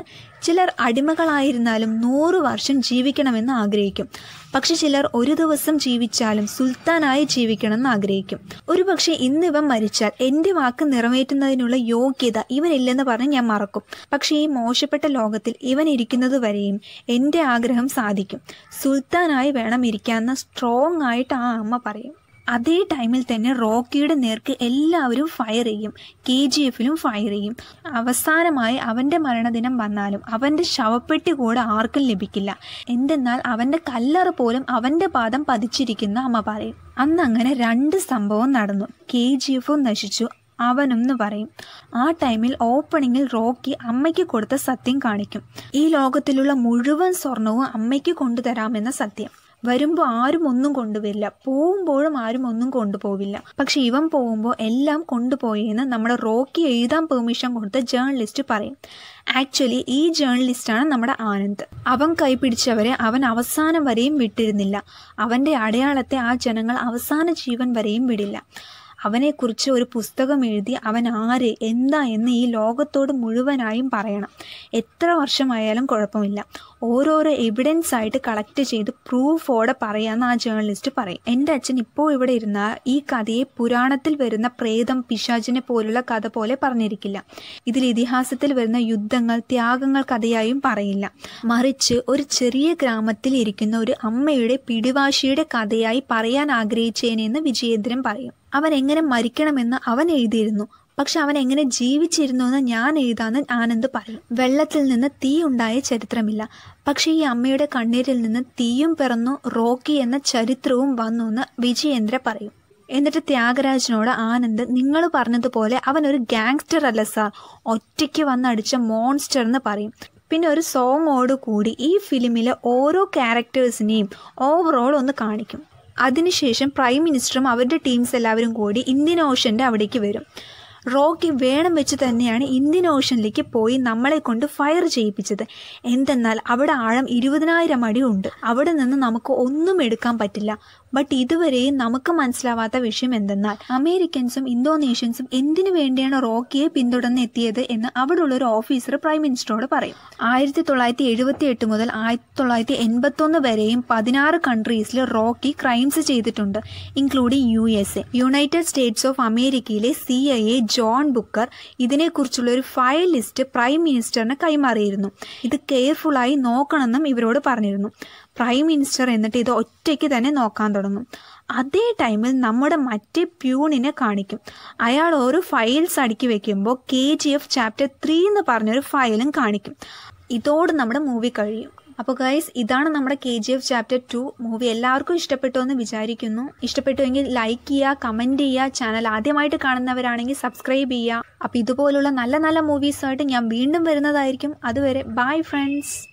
ചിലർ അടിമകളായിരുന്നാലും നൂറ് വർഷം ജീവിക്കണമെന്ന് ആഗ്രഹിക്കും പക്ഷെ ചിലർ ഒരു ദിവസം ജീവിച്ചാലും സുൽത്താനായി ജീവിക്കണമെന്ന് ആഗ്രഹിക്കും ഒരുപക്ഷെ ഇന്ന് ഇവൻ മരിച്ചാൽ എൻ്റെ വാക്ക് നിറവേറ്റുന്നതിനുള്ള യോഗ്യത ഇവനില്ലെന്ന് പറഞ്ഞ് ഞാൻ മറക്കും പക്ഷേ ഈ മോശപ്പെട്ട ലോകത്തിൽ ഇവൻ ഇരിക്കുന്നത് വരെയും എൻ്റെ ആഗ്രഹം സാധിക്കും സുൽത്താനായി വേണം ഇരിക്കാമെന്ന് സ്ട്രോങ് ആയിട്ട് ആ അമ്മ പറയും അതേ ടൈമിൽ തന്നെ റോക്കിയുടെ നേർക്ക് എല്ലാവരും ഫയർ ചെയ്യും കെ ജി എഫിലും ഫയർ ചെയ്യും അവസാനമായി അവൻ്റെ മരണദിനം വന്നാലും അവൻ്റെ ശവപ്പെട്ടി കൂടെ ആർക്കും ലഭിക്കില്ല എന്തെന്നാൽ അവൻ്റെ കല്ലറ പോലും അവൻ്റെ പാദം പതിച്ചിരിക്കുന്ന അമ്മ പറയും അന്ന് അങ്ങനെ രണ്ട് സംഭവം നടന്നു കെ ജി എഫും നശിച്ചു അവനെന്ന് പറയും ആ ടൈമിൽ ഓപ്പണിങ്ങിൽ റോക്കി അമ്മയ്ക്ക് കൊടുത്ത സത്യം കാണിക്കും ഈ ലോകത്തിലുള്ള മുഴുവൻ സ്വർണവും അമ്മയ്ക്ക് കൊണ്ടുതരാമെന്ന സത്യം വരുമ്പോൾ ആരും ഒന്നും കൊണ്ടുവരില്ല പോകുമ്പോഴും ആരും ഒന്നും കൊണ്ടുപോവില്ല പക്ഷെ ഇവൻ പോകുമ്പോൾ എല്ലാം കൊണ്ടുപോയെന്ന് നമ്മുടെ റോക്കി എഴുതാൻ പെർമിഷൻ കൊടുത്ത ജേർണലിസ്റ്റ് പറയും ആക്ച്വലി ഈ ജേർണലിസ്റ്റാണ് നമ്മുടെ ആനന്ദ് അവൻ കൈപിടിച്ചവരെ അവൻ അവസാനം വരെയും വിട്ടിരുന്നില്ല അവൻ്റെ അടയാളത്തെ ആ ജനങ്ങൾ അവസാന ജീവൻ വരെയും വിടില്ല അവനെക്കുറിച്ച് ഒരു പുസ്തകം എഴുതി അവൻ ആര് എന്താ എന്ന് ഈ ലോകത്തോട് മുഴുവനായും പറയണം എത്ര വർഷമായാലും കുഴപ്പമില്ല ഓരോരോ എവിഡൻസ് ആയിട്ട് കളക്ട് ചെയ്ത് പ്രൂഫോടെ പറയാമെന്ന് ആ ജേർണലിസ്റ്റ് പറയും എൻ്റെ അച്ഛൻ ഇപ്പോൾ ഇവിടെ ഇരുന്ന ഈ കഥയെ പുരാണത്തിൽ വരുന്ന പ്രേതം പിശാചിനെ പോലുള്ള കഥ പോലെ പറഞ്ഞിരിക്കില്ല ഇതിൽ ഇതിഹാസത്തിൽ വരുന്ന യുദ്ധങ്ങൾ ത്യാഗങ്ങൾ കഥയായും പറയില്ല മറിച്ച് ഒരു ചെറിയ ഗ്രാമത്തിൽ ഇരിക്കുന്ന ഒരു അമ്മയുടെ പിടിവാശിയുടെ കഥയായി പറയാൻ ആഗ്രഹിച്ചേനെന്ന് വിജയേന്ദ്രൻ പറയും അവൻ എങ്ങനെ മരിക്കണമെന്ന് അവൻ എഴുതിയിരുന്നു പക്ഷെ അവൻ എങ്ങനെ ജീവിച്ചിരുന്നു എന്ന് ഞാൻ എഴുതാന്ന് ആനന്ദ് പറയും വെള്ളത്തിൽ നിന്ന് തീ ഉണ്ടായ ചരിത്രമില്ല പക്ഷെ ഈ അമ്മയുടെ കണ്ണീരിൽ നിന്ന് തീയും പിറന്നു റോക്കി എന്ന ചരിത്രവും വന്നു എന്ന് വിജയേന്ദ്ര പറയും എന്നിട്ട് ത്യാഗരാജനോട് ആനന്ദ് നിങ്ങൾ പറഞ്ഞതുപോലെ അവൻ ഒരു ഗാങ്സ്റ്റർ അല്ല സാർ ഒറ്റയ്ക്ക് വന്നടിച്ച മോൺസ്റ്റർ എന്ന് പറയും പിന്നെ ഒരു സോങ്ങോട് കൂടി ഈ ഫിലിമിലെ ഓരോ ക്യാരക്ടേഴ്സിനെയും ഓവറോൾ ഒന്ന് കാണിക്കും അതിനുശേഷം പ്രൈം മിനിസ്റ്ററും അവരുടെ ടീംസ് എല്ലാവരും കൂടി ഇന്ത്യൻ ഓഷൻ്റെ അവിടേക്ക് വരും റോക്കി വേണം വെച്ച് തന്നെയാണ് ഇന്ത്യൻ ഓഷനിലേക്ക് പോയി നമ്മളെ കൊണ്ട് ഫയർ ചെയ്യിപ്പിച്ചത് എന്തെന്നാൽ അവിടെ ആഴം ഇരുപതിനായിരം അടി ഉണ്ട് അവിടെ നിന്ന് നമുക്ക് ഒന്നും എടുക്കാൻ പറ്റില്ല ബട്ട് ഇതുവരെയും നമുക്ക് മനസ്സിലാവാത്ത വിഷയം എന്തെന്നാൽ അമേരിക്കൻസും ഇന്തോനേഷ്യൻസും എന്തിനു വേണ്ടിയാണ് റോക്കിയെ പിന്തുടർന്ന് എത്തിയത് എന്ന് അവിടെയുള്ള ഒരു ഓഫീസർ പ്രൈം മിനിസ്റ്ററോട് പറയും ആയിരത്തി തൊള്ളായിരത്തി എഴുപത്തി എട്ട് മുതൽ ആയിരത്തി തൊള്ളായിരത്തി എൺപത്തൊന്ന് വരെയും പതിനാറ് കൺട്രീസിൽ റോക്കി ക്രൈംസ് ചെയ്തിട്ടുണ്ട് including U S A United States of അമേരിക്കയിലെ C I A John Booker ഇതിനെക്കുറിച്ചുള്ള ഒരു ഫയൽ ലിസ്റ്റ് പ്രൈം മിനിസ്റ്ററിന് കൈമാറിയിരുന്നു ഇത് കെയർഫുള്ളായി നോക്കണമെന്നും ഇവരോട് പറഞ്ഞിരുന്നു പ്രൈം മിനിസ്റ്റർ എന്നിട്ട് ഇത് ഒറ്റയ്ക്ക് തന്നെ നോക്കാൻ തുടങ്ങും അതേ ടൈമിൽ നമ്മുടെ മറ്റേ പ്യൂണിനെ കാണിക്കും അയാൾ ഓരോ ഫയൽസ് അടുക്കി വെക്കുമ്പോൾ K G F chapter three എന്ന് പറഞ്ഞൊരു ഫയലും കാണിക്കും ഇതോട് നമ്മുടെ മൂവി കഴിയും അപ്പോൾ ഗൈസ് ഇതാണ് നമ്മുടെ K G F chapter two movie എല്ലാവർക്കും ഇഷ്ടപ്പെട്ടു എന്ന് വിചാരിക്കുന്നു ഇഷ്ടപ്പെട്ടുവെങ്കിൽ ലൈക്ക് ചെയ്യുക കമൻറ്റ് ചെയ്യുക ചാനൽ ആദ്യമായിട്ട് കാണുന്നവരാണെങ്കിൽ സബ്സ്ക്രൈബ് ചെയ്യുക അപ്പോൾ ഇതുപോലുള്ള നല്ല നല്ല മൂവീസായിട്ട് ഞാൻ വീണ്ടും വരുന്നതായിരിക്കും അതുവരെ ബൈ ഫ്രണ്ട്സ്